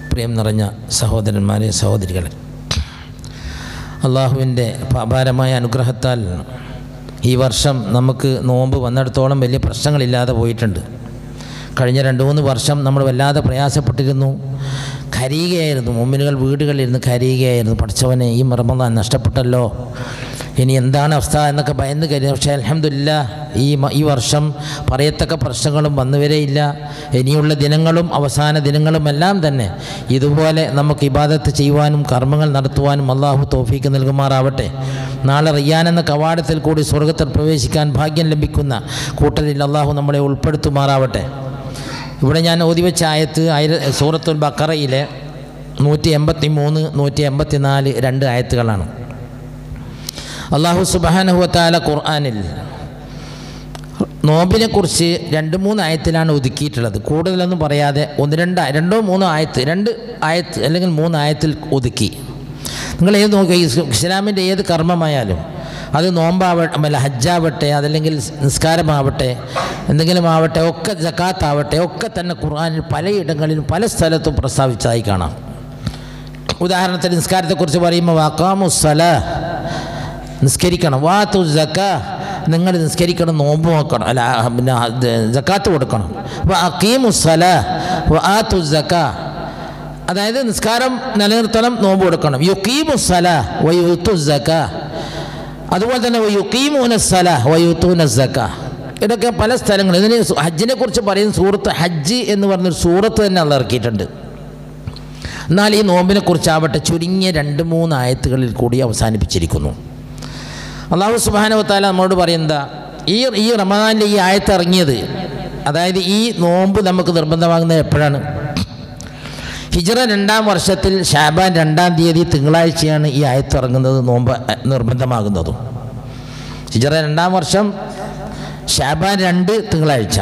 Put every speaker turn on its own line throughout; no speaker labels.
പ്രിയം നിറഞ്ഞ സഹോദരന്മാരെ സഹോദരികളെ അള്ളാഹുവിൻ്റെ അപാരമായ അനുഗ്രഹത്താൽ ഈ വർഷം നമുക്ക് നോമ്പ് വന്നിടത്തോളം വലിയ പ്രശ്നങ്ങളില്ലാതെ പോയിട്ടുണ്ട് കഴിഞ്ഞ രണ്ട് മൂന്ന് വർഷം നമ്മൾ വല്ലാതെ പ്രയാസപ്പെട്ടിരുന്നു കരയുകയായിരുന്നു മുമ്മിനുകൾ വീടുകളിലിരുന്ന് കരയുകയായിരുന്നു പഠിച്ചവനെ ഈ റമദാൻ നഷ്ടപ്പെട്ടല്ലോ ഇനി എന്താണ് അവസ്ഥ എന്നൊക്കെ ഭയന്ന് കരുതി പക്ഷേ അലഹമില്ല ഈ മ- ഈ വർഷം പറയത്തക്ക പ്രശ്നങ്ങളും വന്നുവരെയില്ല ഇനിയുള്ള ദിനങ്ങളും അവസാന ദിനങ്ങളും എല്ലാം തന്നെ ഇതുപോലെ നമുക്ക് ഇബാദത്ത് ചെയ്യുവാനും കർമ്മങ്ങൾ നടത്തുവാനും അള്ളാഹു തോഫീക്ക് നൽകുമാറാവട്ടെ നാളെ റിയാൻ എന്ന കവാടത്തിൽ കൂടി സ്വർഗത്തിൽ പ്രവേശിക്കാൻ ഭാഗ്യം ലഭിക്കുന്ന കൂട്ടരിൽ അള്ളാഹു നമ്മളെ ഉൾപ്പെടുത്തുമാറാവട്ടെ ഇവിടെ ഞാൻ ഓതി വെച്ച ആയത്ത് ആയിര സൂറത്തുൽ ബക്കറയിലെ നൂറ്റി എൺപത്തി മൂന്ന് നൂറ്റി എൺപത്തി നാല് രണ്ട് ആയത്തുകളാണ് അള്ളാഹു സുബാനഹുവത്താല ഖുർആാനിൽ നോമ്പിനെ കുറിച്ച് രണ്ട് മൂന്ന് ആയത്തിലാണ് ഒതുക്കിയിട്ടുള്ളത് കൂടുതലൊന്നും പറയാതെ ഒന്ന് രണ്ട് രണ്ടോ മൂന്നോ ആയത്ത് രണ്ട് ആയത്ത് അല്ലെങ്കിൽ മൂന്ന് ആയത്തിൽ ഒതുക്കി നിങ്ങൾ ഏത് നോക്കുക ഇസ്ലാമിൻ്റെ ഏത് കർമ്മമായാലും അത് നോമ്പാവട്ടെ അല്ല ഹജ്ജാവട്ടെ അതല്ലെങ്കിൽ നിസ്കാരമാവട്ടെ എന്തെങ്കിലും ആവട്ടെ ഒക്കെ ജക്കാത്താവട്ടെ ഒക്കെ തന്നെ ഖുർആാനിൽ പലയിടങ്ങളിലും പല സ്ഥലത്തും പ്രസ്താവിച്ചതായി കാണാം ഉദാഹരണത്തിന് നിസ്കാരത്തെക്കുറിച്ച് പറയുമ്പോൾ വാക്കാമുസല നിസ്കരിക്കണം വാത്തു ജക്ക നിങ്ങൾ നിസ്കരിക്കണം നോമ്പ് നോക്കണം അല്ല ആ, പിന്നെ അത് ജക്കാത്ത് കൊടുക്കണം അക്കീമുസല വാത്തു ജക്ക അതായത് നിസ്കാരം നിലനിർത്തണം നോമ്പ് കൊടുക്കണം യുക്കീമുസല വയുത്തു ജക്ക അതുപോലെ തന്നെ യുക്കീമൂന സല വയുത്തൂന ജക്ക ഇതൊക്കെ പല സ്ഥലങ്ങളിൽ ഇതിന് ഹജ്ജിനെ കുറിച്ച് പറയുന്ന സൂറത്ത് ഹജ്ജ് എന്ന് പറഞ്ഞൊരു സൂറത്ത് തന്നെ അള്ള ഇറക്കിയിട്ടുണ്ട് എന്നാൽ ഈ നോമ്പിനെ കുറിച്ചാവട്ടെ ചുരുങ്ങിയ രണ്ട് മൂന്ന് ആയത്തുകളിൽ കൂടി അവസാനിപ്പിച്ചിരിക്കുന്നു അള്ളാഹു സുബാനവത്താല നമ്മോട് പറയുന്നതാ ഈ ഈ റമദാനിലെ ഈ ആയത്ത് ഇറങ്ങിയത് അതായത് ഈ നോമ്പ് നമുക്ക് നിർബന്ധമാകുന്നത് എപ്പോഴാണ് ഹിജറ രണ്ടാം വർഷത്തിൽ ഷാബാൻ രണ്ടാം തീയതി തിങ്കളാഴ്ചയാണ് ഈ ആയത്ത് ഇറങ്ങുന്നത് നോമ്പ് അഹ്, നിർബന്ധമാകുന്നതും ഹിജറ രണ്ടാം വർഷം ഷാബാൻ രണ്ട് തിങ്കളാഴ്ച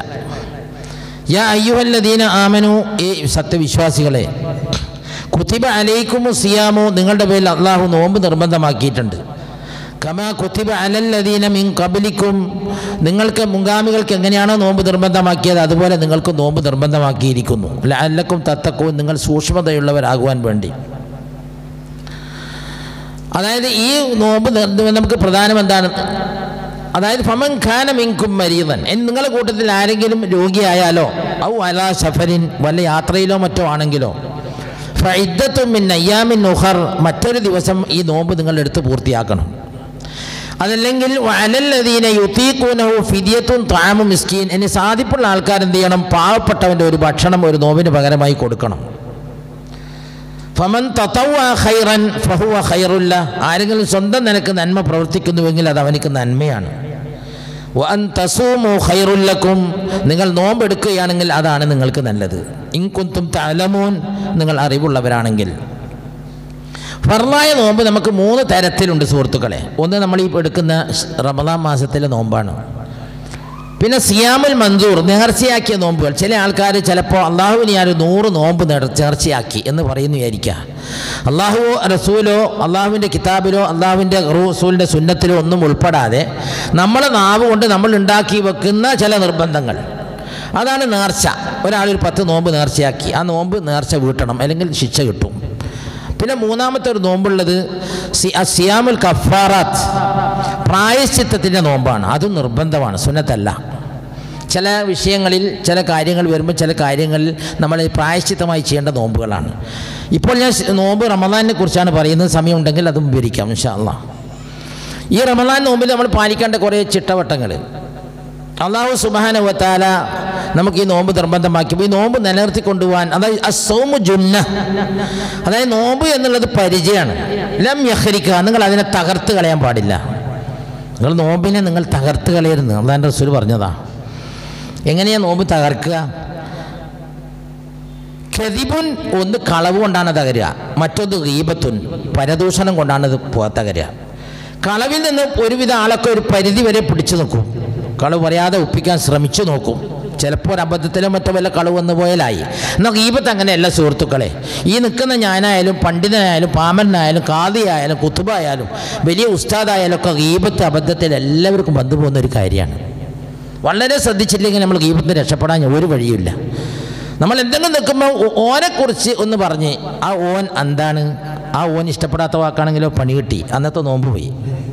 യാ അയ്യുഹല്ലദീന ആമനു ഈ സത്യവിശ്വാസികളെ കുത്തിബ അലൈക്കുമു സിയാമു നിങ്ങളുടെ പേരിൽ അള്ളാഹു നോമ്പ് നിർബന്ധമാക്കിയിട്ടുണ്ട് കമാ കുത്തിബ അലല്ലദീന മിൻ കബലിക്കും നിങ്ങൾക്ക് മുൻഗാമികൾക്ക് എങ്ങനെയാണോ നോമ്പ് നിർബന്ധമാക്കിയത് അതുപോലെ നിങ്ങൾക്ക് നോമ്പ് നിർബന്ധമാക്കിയിരിക്കുന്നു ലഅല്ലക്കും തത്തക്കും നിങ്ങൾ സൂക്ഷ്മതയുള്ളവരാകുവാൻ വേണ്ടി അതായത് ഈ നോമ്പ് നിർ- നമുക്ക് പ്രധാനം എന്താണ് അതായത് ഫമൻ ഖാന മിങ്കും മരീതൻ എന്ന് നിങ്ങളുടെ കൂട്ടത്തിൽ ആരെങ്കിലും രോഗിയായാലോ ഔ അലാ സഫരിൻ വല്ല യാത്രയിലോ മറ്റോ ആണെങ്കിലോ ഫൈദ്ദത്തും മിൻ അയ്യാമിൻ ഉഹർ മറ്റൊരു ദിവസം ഈ നോമ്പ് നിങ്ങൾ എടുത്ത് പൂർത്തിയാക്കണം അതല്ലെങ്കിൽ അലല്ലദീന യുത്തീക്കൂനഹു ഫിദിയത്തും താമു മിസ്കീൻ ഇനി സാധിപ്പുള്ള ആൾക്കാർ എന്ത് ചെയ്യണം പാവപ്പെട്ടവൻ്റെ ഒരു ഭക്ഷണം ഒരു നോമ്പിന് പകരമായി കൊടുക്കണം ഫമൻ തത്തവ ഖൈറൻ ഫഹുവ ഖൈറുല്ല ആരെങ്കിലും സ്വന്തം നിനക്ക് നന്മ പ്രവർത്തിക്കുന്നുവെങ്കിൽ അത് അവനിക്ക് നന്മയാണ് വഅൻ തസൂമു ഖൈറുല്ലക്കും നിങ്ങൾ നോമ്പെടുക്കുകയാണെങ്കിൽ അതാണ് നിങ്ങൾക്ക് നല്ലത് ഇൻകുന്തും തലമൂൻ നിങ്ങൾ അറിവുള്ളവരാണെങ്കിൽ ഫർലായ നോമ്പ് നമുക്ക് മൂന്ന് തരത്തിലുണ്ട് സുഹൃത്തുക്കളെ ഒന്ന് നമ്മൾ ഈ എടുക്കുന്ന റമദാൻ മാസത്തിലെ നോമ്പാണ് പിന്നെ സിയാമുൽ മൻസൂർ നേർച്ചയാക്കിയ നോമ്പുകൾ ചില ആൾക്കാർ ചിലപ്പോൾ അള്ളാഹുവിന് ഞാൻ നൂറ് നോമ്പ് നേർ- നേർച്ചയാക്കി എന്ന് പറയുന്നു വിചാരിക്കുക അള്ളാഹു റസൂലോ അള്ളാഹുവിൻ്റെ കിതാബിലോ അള്ളാഹുവിൻ്റെ റസൂലിൻ്റെ സുന്നത്തിലോ ഒന്നും ഉൾപ്പെടാതെ നമ്മളെ നാവ് കൊണ്ട് നമ്മൾ ഉണ്ടാക്കി വെക്കുന്ന ചില നിർബന്ധങ്ങൾ അതാണ് നേർച്ച ഒരാളൊരു പത്ത് നോമ്പ് നേർച്ചയാക്കി ആ നോമ്പ് നേർച്ച വീട്ടണം അല്ലെങ്കിൽ ശിക്ഷ കിട്ടും പിന്നെ മൂന്നാമത്തെ ഒരു നോമ്പുള്ളത് സി അ സിയാമുൽ കഫാറാത്ത് പ്രായശ്ചിത്തത്തിൻ്റെ നോമ്പാണ് അതും നിർബന്ധമാണ് സുന്നത്തല്ല ചില വിഷയങ്ങളിൽ ചില കാര്യങ്ങൾ വരുമ്പോൾ ചില കാര്യങ്ങളിൽ നമ്മൾ പ്രായശ്ചിത്തമായി ചെയ്യേണ്ട നോമ്പുകളാണ് ഇപ്പോൾ ഞാൻ സ് നോമ്പ് റമദാനിനെ കുറിച്ചാണ് പറയുന്നത് സമയമുണ്ടെങ്കിൽ അതും വിവരിക്കാം ഇൻഷാ അള്ളാ ഈ റമദാൻ നോമ്പിൽ നമ്മൾ പാലിക്കേണ്ട കുറേ ചിട്ടവട്ടങ്ങൾ അള്ളാഹു സുബാനവത്താല നമുക്ക് ഈ നോമ്പ് നിർബന്ധമാക്കി ഈ നോമ്പ് നിലനിർത്തി കൊണ്ടുപോകാൻ അതായത് അസോമു ജുന്ന അതായത് നോമ്പ് എന്നുള്ളത് പരിചയമാണ് ലം യഹരിക്കുക നിങ്ങൾ അതിനെ തകർത്ത് കളയാൻ പാടില്ല നിങ്ങൾ നോമ്പിനെ നിങ്ങൾ തകർത്ത് കളയരുത് അള്ളാൻ്റെ റസൂൽ പറഞ്ഞതാ എങ്ങനെയാ നോമ്പ് തകർക്കുക ഖദിബുൻ ഒന്ന് കളവ് കൊണ്ടാണ് തകരുക മറ്റൊന്ന് ഗീബത്തുൻ പരദൂഷണം കൊണ്ടാണ് ഇത് പോ- തകരുക കളവിൽ നിന്ന് ഒരുവിധ ആളൊക്കെ ഒരു പരിധി വരെ പിടിച്ചു നോക്കും കളവ് പറയാതെ ഒപ്പിക്കാൻ ശ്രമിച്ചു നോക്കും ചിലപ്പോൾ ഒരു അബദ്ധത്തിലോ മറ്റോ വല്ല കളവ് വന്നു പോയാലായി എന്നാൽ ഗീബത്ത് അങ്ങനെയല്ല സുഹൃത്തുക്കളെ ഈ നിൽക്കുന്ന ഞാനായാലും പണ്ഡിതനായാലും പാമരനായാലും കാതിയായാലും കുത്തുബായാലും വലിയ ഉസ്താദായാലും ഒക്കെ ഗീബത്ത് അബദ്ധത്തിൽ എല്ലാവർക്കും വന്നു പോകുന്ന ഒരു കാര്യമാണ് വളരെ ശ്രദ്ധിച്ചില്ലെങ്കിൽ നമ്മൾ ഗീബത്തിന് രക്ഷപ്പെടാൻ ഒരു വഴിയുമില്ല നമ്മൾ എന്തെങ്കിലും നിൽക്കുമ്പോൾ ഓനെക്കുറിച്ച് ഒന്ന് പറഞ്ഞ് ആ ഓൻ എന്താണ് ആ ഓൻ ഇഷ്ടപ്പെടാത്ത വാക്കാണെങ്കിലോ പണി കിട്ടി അന്നത്തെ നോമ്പ് പോയി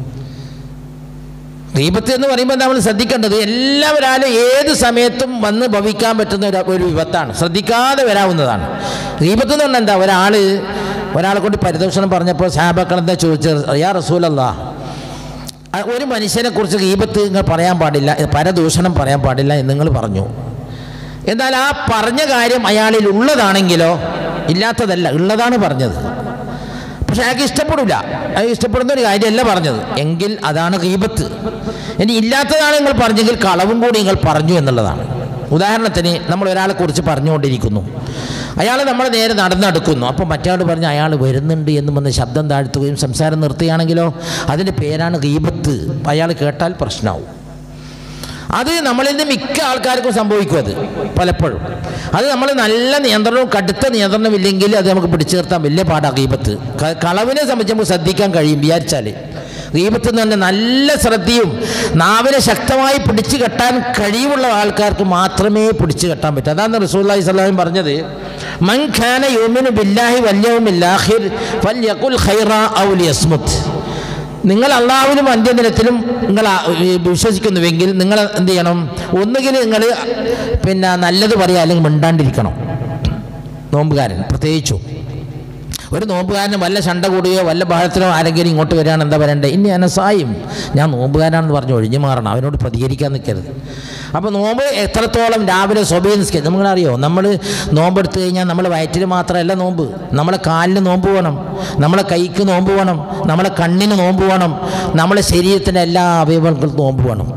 ദീപത്ത് എന്ന് പറയുമ്പോൾ നമ്മൾ ശ്രദ്ധിക്കേണ്ടത് എല്ലാവരാലും ഏത് സമയത്തും വന്ന് ഭവിക്കാൻ പറ്റുന്ന ഒരു ഒരു വിപത്താണ് ശ്രദ്ധിക്കാതെ വരാവുന്നതാണ് ദീപത്ത് എന്ന് പറഞ്ഞാൽ എന്താ ഒരാൾ ഒരാളെ കൊണ്ട് പരിദോഷണം പറഞ്ഞപ്പോൾ സാബക്കൾ എന്താ ചോദിച്ചത് യാ റസൂലല്ലാ ആ ഒരു മനുഷ്യനെ കുറിച്ച് ഗീപത്ത് നിങ്ങൾ പറയാൻ പാടില്ല പരദൂഷണം പറയാൻ പാടില്ല എന്ന് നിങ്ങൾ പറഞ്ഞു എന്നാൽ ആ പറഞ്ഞ കാര്യം അയാളിൽ ഉള്ളതാണെങ്കിലോ ഇല്ലാത്തതല്ല ഉള്ളതാണ് പറഞ്ഞത് പക്ഷെ അയാൾക്ക് ഇഷ്ടപ്പെടില്ല അയാൾക്ക് ഇഷ്ടപ്പെടുന്ന ഒരു കാര്യമല്ല പറഞ്ഞത് എങ്കിൽ അതാണ് ഗീപത്ത് ഇനി ഇല്ലാത്തതാണ് നിങ്ങൾ പറഞ്ഞെങ്കിൽ കളവും കൂടി നിങ്ങൾ പറഞ്ഞു എന്നുള്ളതാണ് ഉദാഹരണത്തിന് നമ്മൾ ഒരാളെ കുറിച്ച് പറഞ്ഞുകൊണ്ടിരിക്കുന്നു അയാൾ നമ്മൾ നേരെ നടന്നെടുക്കുന്നു അപ്പോൾ മറ്റയാൾ പറഞ്ഞ് അയാൾ വരുന്നുണ്ട് എന്ന് വന്ന് ശബ്ദം താഴ്ത്തുകയും സംസാരം നിർത്തുകയാണെങ്കിലോ അതിൻ്റെ പേരാണ് ഗീപത്ത് അയാൾ കേട്ടാൽ പ്രശ്നമാവും അത് നമ്മളിൽ നിന്ന് മിക്ക ആൾക്കാർക്കും സംഭവിക്കും അത് പലപ്പോഴും അത് നമ്മൾ നല്ല നിയന്ത്രണവും കടുത്ത നിയന്ത്രണം ഇല്ലെങ്കിൽ അത് നമുക്ക് പിടിച്ചു നിർത്താൻ വലിയ പാടാണ് ഗീപത്ത് ക- കളവിനെ സംബന്ധിച്ച് നമുക്ക് ശ്രദ്ധിക്കാൻ കഴിയും വിചാരിച്ചാൽ ഗീപത്ത് എന്ന് പറഞ്ഞാൽ നല്ല ശ്രദ്ധയും നാവിനെ ശക്തമായി പിടിച്ചു കെട്ടാൻ കഴിവുള്ള ആൾക്കാർക്ക് മാത്രമേ പിടിച്ചു കെട്ടാൻ പറ്റൂ അതാണ് റസൂല്ലി സ്വലാം പറഞ്ഞത് മൻ ഖാന യോമിനു ബില്ലാഹി വല്യവുമില്ലാഹിർ ഫല്യഖുൽ ഖൈറ ഔ ലിയസ്മുത്ത് നിങ്ങൾ അള്ളാഹുവിനും അന്ത്യദിനത്തിലും നിങ്ങൾ ആ- ഈ വിശ്വസിക്കുന്നുവെങ്കിൽ നിങ്ങൾ എന്ത് ചെയ്യണം ഒന്നുകിൽ നിങ്ങൾ പിന്നെ നല്ലത് പറയുക അല്ലെങ്കിൽ മിണ്ടാണ്ടിരിക്കണം നോമ്പുകാരൻ പ്രത്യേകിച്ചും ഒരു നോമ്പുകാരന് വല്ല ശണ്ട കൂടുകയോ വല്ല ബഹളത്തിനോ ആരെങ്കിലും ഇങ്ങോട്ട് വരികയാണ് എന്താ പറയണ്ടേ ഇനി അനസായും ഞാൻ നോമ്പുകാരാണെന്ന് പറഞ്ഞ് ഒഴിഞ്ഞു മാറണം അവനോട് പ്രതികരിക്കാൻ നിൽക്കരുത് അപ്പോൾ നോമ്പ് എത്രത്തോളം രാവിലെ സ്വഭയെ നിസ്കരിക്കും നമ്മളറിയോ നമ്മൾ നോമ്പെടുത്ത് കഴിഞ്ഞാൽ നമ്മൾ വയറ്റിൽ മാത്രമല്ല നോമ്പ് നമ്മളെ കാലിന് നോമ്പ് വേണം നമ്മളെ കൈക്ക് നോമ്പ് വേണം നമ്മളെ കണ്ണിന് നോമ്പ് വേണം നമ്മളെ ശരീരത്തിൻ്റെ എല്ലാ അവയവങ്ങൾക്കും നോമ്പ് വേണം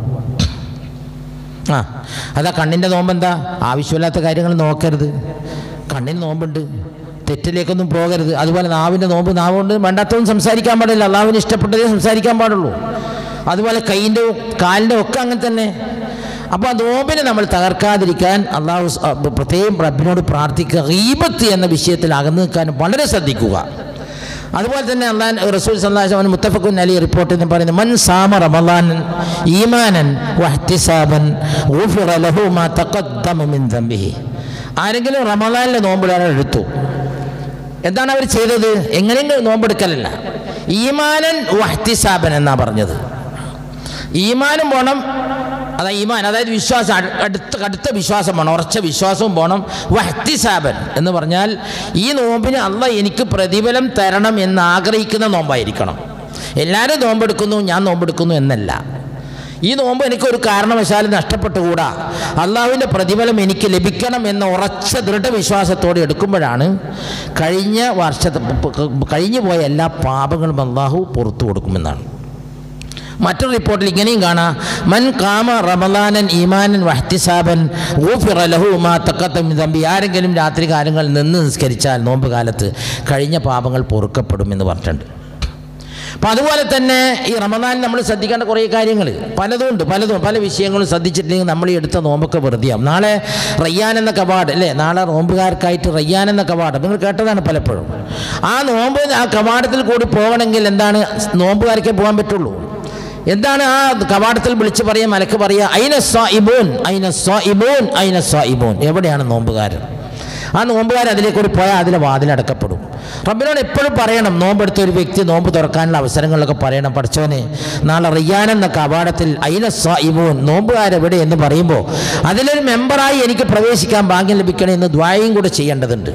ആ അതാ കണ്ണിൻ്റെ നോമ്പ് എന്താ ആവശ്യമില്ലാത്ത കാര്യങ്ങൾ നോക്കരുത് കണ്ണിന് നോമ്പുണ്ട് തെറ്റിലേക്കൊന്നും പോകരുത് അതുപോലെ നാവിൻ്റെ നോമ്പ് നാവുകൊണ്ട് വേണ്ടാത്തതൊന്നും സംസാരിക്കാൻ പാടില്ല അള്ളാവിന് ഇഷ്ടപ്പെട്ടതേ സംസാരിക്കാൻ പാടുള്ളൂ അതുപോലെ കൈയിൻ്റെ കാലിൻ്റെ ഒക്കെ അങ്ങനെ തന്നെ അപ്പോൾ ആ നോമ്പിനെ നമ്മൾ തകർക്കാതിരിക്കാൻ അള്ളാഹു സ്- ആ, പ്രത്യേകം റബ്ബിനോട് പ്രാർത്ഥിക്കുക റീബത്ത് എന്ന വിഷയത്തിൽ അകന്നു നിൽക്കാൻ വളരെ ശ്രദ്ധിക്കുക അതുപോലെ തന്നെ അള്ളാൻ റസൂൽ സല്ലാഹു മുത്തഫക്കുൻ അലി റിപ്പോർട്ട് എന്ന് പറയുന്നത് മൻ സാമ റമളാനൻ ഈമാനൻ വഹ്തിസാബൻ ഗുഫിറ ലഹു മാ തഖദ്ദമ മിൻ ദംബിഹി ആരെങ്കിലും റമളാനിലെ നോമ്പിടാൻ എടുത്തു എന്താണ് അവർ ചെയ്തത് എങ്ങനെയെങ്കിലും നോമ്പെടുക്കലല്ല ഈമാനൻ വഹ്തിസാബൻ എന്നാ പറഞ്ഞത് ഈമാനും പോണം അതാ ഈമാൻ അതായത് വിശ്വാസം അട്- അടുത്ത കടുത്ത വിശ്വാസം വേണം ഉറച്ച വിശ്വാസവും പോണം വഹ്തിസാബൻ എന്ന് പറഞ്ഞാൽ ഈ നോമ്പിന് അല്ല എനിക്ക് പ്രതിഫലം തരണം എന്ന് ആഗ്രഹിക്കുന്ന നോമ്പായിരിക്കണം എല്ലാവരും നോമ്പെടുക്കുന്നു ഞാൻ നോമ്പെടുക്കുന്നു എന്നല്ല ഈ നോമ്പ് എനിക്കൊരു കാരണവശാലും നഷ്ടപ്പെട്ടുകൂടാ അള്ളാഹുവിൻ്റെ പ്രതിഫലം എനിക്ക് ലഭിക്കണം എന്ന ഉറച്ച ദൃഢവിശ്വാസത്തോടെ എടുക്കുമ്പോഴാണ് കഴിഞ്ഞ വർഷത്തെ കഴിഞ്ഞു പോയ എല്ലാ പാപങ്ങളും അള്ളാഹു പുറത്തു കൊടുക്കുമെന്നാണ് മറ്റൊരു റിപ്പോർട്ടിൽ ഇങ്ങനെയും കാണാം മൻ കാമ റമലാനൻ ഈമാനൻ വഹ്തിസാബൻ ഊഫിറ ലഹു മാ തക്കത്തം തമ്പി ആരെങ്കിലും രാത്രി കാലങ്ങൾ നിന്ന് നിസ്കരിച്ചാൽ നോമ്പ് കാലത്ത് കഴിഞ്ഞ പാപങ്ങൾ പൊറുക്കപ്പെടും എന്ന് പറഞ്ഞിട്ടുണ്ട് അപ്പം അതുപോലെ തന്നെ ഈ റമദാൻ നമ്മൾ ശ്രദ്ധിക്കേണ്ട കുറേ കാര്യങ്ങൾ പലതും ഉണ്ട് പലതും പല വിഷയങ്ങളും ശ്രദ്ധിച്ചിട്ടില്ലെങ്കിൽ നമ്മൾ ഈ എടുത്ത നോമ്പൊക്കെ വെറുതെയാവും നാളെ റയ്യാൻ എന്ന കവാട് അല്ലേ നാളെ നോമ്പുകാർക്കായിട്ട് റയ്യാൻ എന്ന കവാടം നിങ്ങൾ കേട്ടതാണ് പലപ്പോഴും ആ നോമ്പ് ആ കവാടത്തിൽ കൂടി പോകണമെങ്കിൽ എന്താണ് നോമ്പുകാർക്കേ പോകാൻ പറ്റുള്ളൂ എന്താണ് ആ കവാടത്തിൽ വിളിച്ച് പറയാൻ മലക്ക് പറയുക അയിന സ്വാഇബൂൻ അയിന സ്വാഇബൂൻ അയിന സ്വാഇബൂൻ എവിടെയാണ് നോമ്പുകാരൻ ആ നോമ്പുകാരൻ അതിലേക്ക് കൂടി പോയാൽ അതിലെ വാതിലടക്കപ്പെടും റബ്ബിനോട് എപ്പോഴും പറയണം നോമ്പെടുത്ത ഒരു വ്യക്തി നോമ്പ് തുറക്കാനുള്ള അവസരങ്ങളിലൊക്കെ പറയണം പഠിച്ചോനെ നാളെ റിയാൻ എന്ന കവാടത്തിൽ അയിന സ്വാഇബൂൻ നോമ്പുകാരെവിടെ എന്ന് പറയുമ്പോൾ അതിലൊരു മെമ്പറായി എനിക്ക് പ്രവേശിക്കാൻ ഭാഗ്യം ലഭിക്കണം എന്ന് ദ്വായും കൂടെ ചെയ്യേണ്ടതുണ്ട്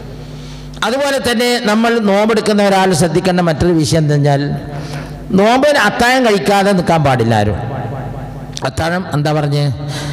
അതുപോലെ തന്നെ നമ്മൾ നോമ്പെടുക്കുന്ന ഒരാൾ ശ്രദ്ധിക്കേണ്ട മറ്റൊരു വിഷയം എന്താ വെച്ചാൽ നോമ്പിന് അത്താഴം കഴിക്കാതെ നിൽക്കാൻ പാടില്ല ആരും അത്താഴം എന്താ പറഞ്ഞ്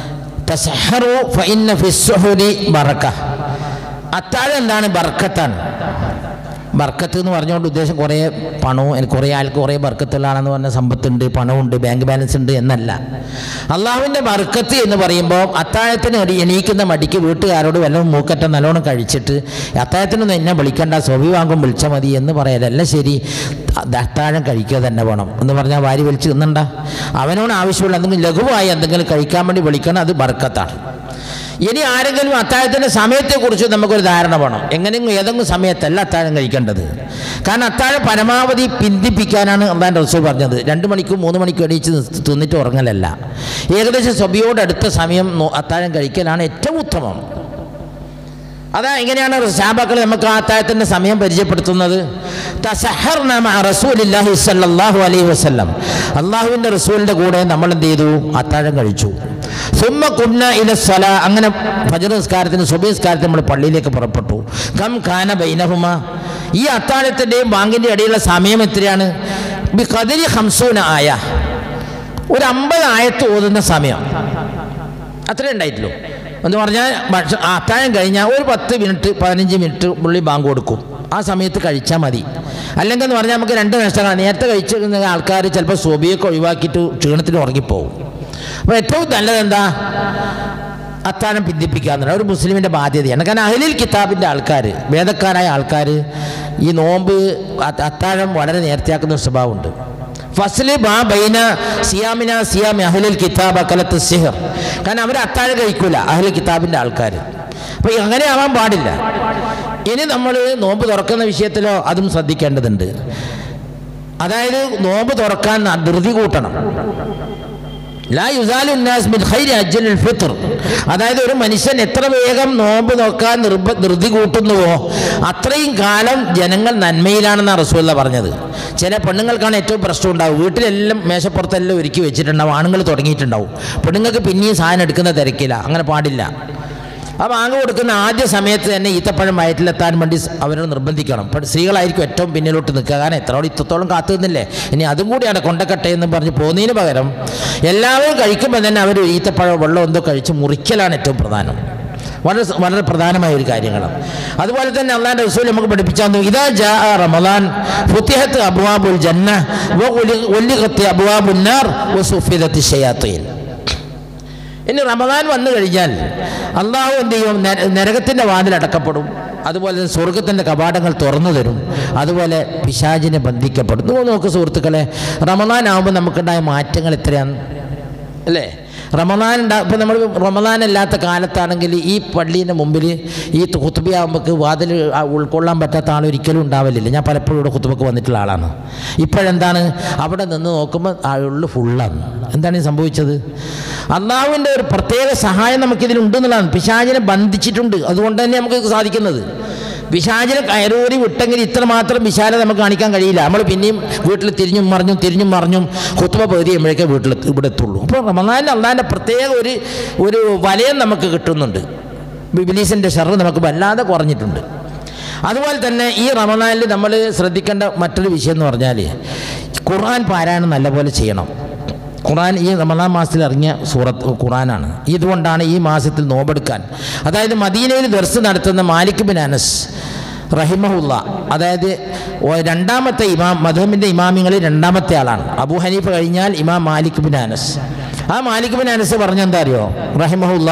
തസഹറു ഫഇന്ന ഫിസ്സുഹുരി ബറക്ക അത്താഴം എന്താണ് ബർക്കത്താണ് ബർക്കത്ത് എന്ന് പറഞ്ഞുകൊണ്ട് ഉദ്ദേശം കുറേ പണവും എനിക്ക് കുറേ ആൾക്ക് കുറേ ബർക്കത്തുള്ളതാണെന്ന് പറഞ്ഞ സമ്പത്തുണ്ട് പണമുണ്ട് ബാങ്ക് ബാലൻസ് ഉണ്ട് എന്നല്ല അള്ളാഹുവിൻ്റെ ബർക്കത്ത് എന്ന് പറയുമ്പോൾ അത്താഴത്തിന് എടി- എണീക്കുന്ന മടിക്ക് വീട്ടുകാരോട് വല്ലതും മൂക്കറ്റ നല്ലോണം കഴിച്ചിട്ട് അത്താഴത്തിനൊന്നും എന്നെ വിളിക്കണ്ട സൊവി വാങ്ങും വിളിച്ചാൽ മതി എന്ന് പറയലല്ല ശരി അത് അത്താഴം കഴിക്കുക തന്നെ വേണം എന്ന് പറഞ്ഞാൽ വാരി വലിച്ച് തിന്നണ്ട അവനോട് ആവശ്യമുള്ള എന്തെങ്കിലും ലഘുവായി എന്തെങ്കിലും കഴിക്കാൻ വേണ്ടി വിളിക്കണം അത് ബർക്കത്താണ് ഇനി ആരെങ്കിലും അത്താഴത്തിൻ്റെ സമയത്തെക്കുറിച്ച് നമുക്കൊരു ധാരണ വേണം എങ്ങനെയെങ്കിലും ഏതെങ്കിലും സമയത്തല്ല അത്താഴം കഴിക്കേണ്ടത് കാരണം അത്താഴം പരമാവധി പിന്തിപ്പിക്കാനാണ് അള്ളാൻ റസൂൽ പറഞ്ഞത് രണ്ട് മണിക്കും മൂന്ന് മണിക്കും എണീച്ച് നി- തിന്നിട്ട് ഉറങ്ങലല്ല ഏകദേശം സഭയോട് അടുത്ത സമയം നോ- അത്താഴം കഴിക്കലാണ് ഏറ്റവും ഉത്തമം അതാ എങ്ങനെയാണ് സാബാക്കൾ നമുക്ക് ആ അത്താഴത്തിൻ്റെ സമയം പരിചയപ്പെടുത്തുന്നത് തസഹർന മഅ റസൂലില്ലാഹി സ്വല്ലല്ലാഹു അലൈഹി വസല്ലം അള്ളാഹുവിൻ്റെ റസൂലിൻ്റെ കൂടെ നമ്മൾ എന്ത് ചെയ്തു അത്താഴം കഴിച്ചു സുമ്മ കുന്ന ഇല സ്വല അങ്ങനെ ഫജർ നിസ്കാരത്തിന് സുബൈ നിസ്കാരത്തിന് നമ്മൾ പള്ളിയിലേക്ക് പുറപ്പെട്ടു കം ഖാന ബൈനഹുമ ഈ അത്താഴത്തിൻ്റെയും ബാങ്കിൻ്റെ ഇടയിലുള്ള സമയം എത്രയാണ് ബി കതിരി ഹംസൂന ആയ ഒരു അമ്പത് ആയത്ത് ഓതുന്ന സമയം അത്രേ ഉണ്ടായിട്ടുള്ളൂ എന്ന് പറഞ്ഞാൽ ഭക്ഷ- അത്താഴം കഴിഞ്ഞാൽ ഒരു പത്ത് മിനിറ്റ് പതിനഞ്ച് മിനിറ്റ് പുള്ളി ബാങ്ക് കൊടുക്കും ആ സമയത്ത് കഴിച്ചാൽ മതി അല്ലെങ്കിൽ എന്ന് പറഞ്ഞാൽ നമുക്ക് രണ്ട് നഷ്ടങ്ങളാണ് നേരത്തെ കഴിച്ചിരുന്ന ആൾക്കാർ ചിലപ്പോൾ സ്വബിയൊക്കെ ഒഴിവാക്കിയിട്ട് ക്ഷീണത്തിന് ഉറങ്ങിപ്പോകും അപ്പോൾ ഏറ്റവും നല്ലത് എന്താ അത്താഴം പിന്തിപ്പിക്കുക എന്നുള്ള ഒരു മുസ്ലിമിൻ്റെ ബാധ്യതയാണ് കാരണം അഹലിൽ കിതാബിൻ്റെ ആൾക്കാർ വേദക്കാരായ ആൾക്കാർ ഈ നോമ്പ് അ- അത്താഴം വളരെ നേരത്തെയാക്കുന്ന ഒരു സ്വഭാവമുണ്ട് ഫസ്ല് ബാ ബൈന സിയാമിന സിയാമി അഹ്ലുൽ കിതാബ് അക്കലത്ത് സിഹർ കാരണം അവർ അത്താഴം കഴിക്കൂല അഹ്ലുൽ കിതാബിൻ്റെ ആൾക്കാർ അപ്പോൾ അങ്ങനെ ആവാൻ പാടില്ല ഇനി നമ്മൾ നോമ്പ് തുറക്കുന്ന വിഷയത്തിലോ അതും ശ്രദ്ധിക്കേണ്ടതുണ്ട് അതായത് നോമ്പ് തുറക്കാൻ ന- ധൃതി കൂട്ടണം ലാ യുസാലു നാസ് മിൻ ഖൈരി അജ്ജലുൽ ഫിത്ർ അതായത് ഒരു മനുഷ്യൻ എത്ര വേഗം നോമ്പ് നോക്കാൻ നിർബ ധൃതി കൂട്ടുന്നുവോ അത്രയും കാലം ജനങ്ങൾ നന്മയിലാണെന്നാണ് റസൂല്ല പറഞ്ഞത് ചില പെണ്ണുങ്ങൾക്കാണ് ഏറ്റവും പ്രശ്നം ഉണ്ടാവും വീട്ടിലെല്ലാം മേശപ്പുറത്തെല്ലാം ഒരുക്കി വെച്ചിട്ടുണ്ടാവും ആണുങ്ങൾ തുടങ്ങിയിട്ടുണ്ടാവും പെണ്ണുങ്ങൾക്ക് പിന്നെയും സാധനം എടുക്കുന്ന തിരക്കില്ല അങ്ങനെ പാടില്ല ആ ബാങ്ക് കൊടുക്കുന്ന ആദ്യ സമയത്ത് തന്നെ ഈത്തപ്പഴം വയറ്റിലെത്താൻ വേണ്ടി സ് അവരെ നിർബന്ധിക്കണം അപ്പോൾ സ്ത്രീകളായിരിക്കും ഏറ്റവും പിന്നിലോട്ട് നിൽക്കുക കാരണം എത്രയോളം ഇത്രത്തോളം കാത്തു നിന്നില്ലേ ഇനി അതും കൂടിയാണ് കൊണ്ടക്കട്ടെ എന്ന് പറഞ്ഞ് പോകുന്നതിന് പകരം എല്ലാവരും കഴിക്കുമ്പോൾ തന്നെ അവർ ഈത്തപ്പഴം വെള്ളം എന്തോ കഴിച്ച് മുറിക്കലാണ് ഏറ്റവും പ്രധാനം വളരെ സ- വളരെ പ്രധാനമായ ഒരു കാര്യങ്ങളാണ് അതുപോലെ തന്നെ അള്ളാൻ്റെ റസൂൽ നമുക്ക് പഠിപ്പിച്ചാൽ ഇതാ ജാ റമദാൻ ഫുത്തിഹത്ത് അബുവാബുൽ ജന്ന ഒല്ലിഖത്തി അബുവാബുന്നാർ വസുഫിദത്തി ഷയാത്തീൻ ഇനി റമദാൻ വന്നു കഴിഞ്ഞാൽ അള്ളാഹു എന്ത് ചെയ്യും ന- നരകത്തിൻ്റെ വാതിൽ അടക്കപ്പെടും അതുപോലെ തന്നെ സ്വർഗത്തിൻ്റെ കവാടങ്ങൾ തുറന്നു തരും അതുപോലെ പിശാചിനെ ബന്ധിക്കപ്പെടും നിങ്ങൾ നോക്ക് സുഹൃത്തുക്കളെ റമദാൻ ആകുമ്പോൾ നമുക്കുണ്ടായ മാറ്റങ്ങൾ എത്രയാണ് അല്ലേ റമദാൻ ഉണ്ടാ ഇപ്പം നമ്മൾ റമദാൻ അല്ലാത്ത കാലത്താണെങ്കിൽ ഈ പള്ളീൻ്റെ മുമ്പിൽ ഈ കുത്തുബിയാകുമ്പോൾ വാതിൽ ആ ഉൾക്കൊള്ളാൻ പറ്റാത്ത ആൾ ഒരിക്കലും ഉണ്ടാവില്ല ഞാൻ പലപ്പോഴും ഇവിടെ കുത്തുബക്ക് വന്നിട്ടുള്ള ആളാണ് ഇപ്പോഴെന്താണ് അവിടെ നിന്ന് നോക്കുമ്പോൾ ആളുകളിൽ ഫുള്ളാണ് എന്താണ് ഈ സംഭവിച്ചത് അള്ളാഹുവിൻ്റെ ഒരു പ്രത്യേക സഹായം നമുക്കിതിലുണ്ടെന്നുള്ളതാണ് പിശാചിനെ ബന്ധിച്ചിട്ടുണ്ട് അതുകൊണ്ട് തന്നെ നമുക്ക് ഇത് സാധിക്കുന്നത് പിശാചിനെ കയറൂരി വിട്ടെങ്കിൽ ഇത്രമാത്രം വിശാലത നമുക്ക് കാണിക്കാൻ കഴിയില്ല നമ്മൾ പിന്നെയും വീട്ടിൽ തിരിഞ്ഞും മറിഞ്ഞും തിരിഞ്ഞും മറിഞ്ഞും കുത്തുവ പകുതി ചെയ്യുമ്പോഴേക്കേ വീട്ടിൽ ഇവിടെ എത്തുള്ളൂ അപ്പോൾ റമദാനിൽ അള്ളാഹിൻ്റെ പ്രത്യേക ഒരു ഒരു വലയം നമുക്ക് കിട്ടുന്നുണ്ട് ബിബിലീസിൻ്റെ ഷെറ് നമുക്ക് വല്ലാതെ കുറഞ്ഞിട്ടുണ്ട് അതുപോലെ തന്നെ ഈ റമദാനിൽ നമ്മൾ ശ്രദ്ധിക്കേണ്ട മറ്റൊരു വിഷയം എന്ന് പറഞ്ഞാൽ ഖുർആൻ പാരായണം നല്ലപോലെ ചെയ്യണം ഖുറാൻ ഈ റമദാൻ മാസത്തിൽ ഇറങ്ങിയ സൂറത്ത് ഖുറാനാണ് ഇതുകൊണ്ടാണ് ഈ മാസത്തിൽ നോമ്പെടുക്കാൻ അതായത് മദീനയിൽ ദർസ് നടത്തുന്ന മാലിക് ബിൻ അനസ് റഹിമഹുല്ല അതായത് ഒ- രണ്ടാമത്തെ ഇമാം മധുമിൻ്റെ ഇമാമിങ്ങളിൽ രണ്ടാമത്തെ ആളാണ് അബു ഹനീഫ കഴിഞ്ഞാൽ ഇമാം മാലിക് ബിൻ അനസ് ആ മാലിക് ബിൻ അനസ് പറഞ്ഞെന്താ അറിയോ റഹിമഹുല്ല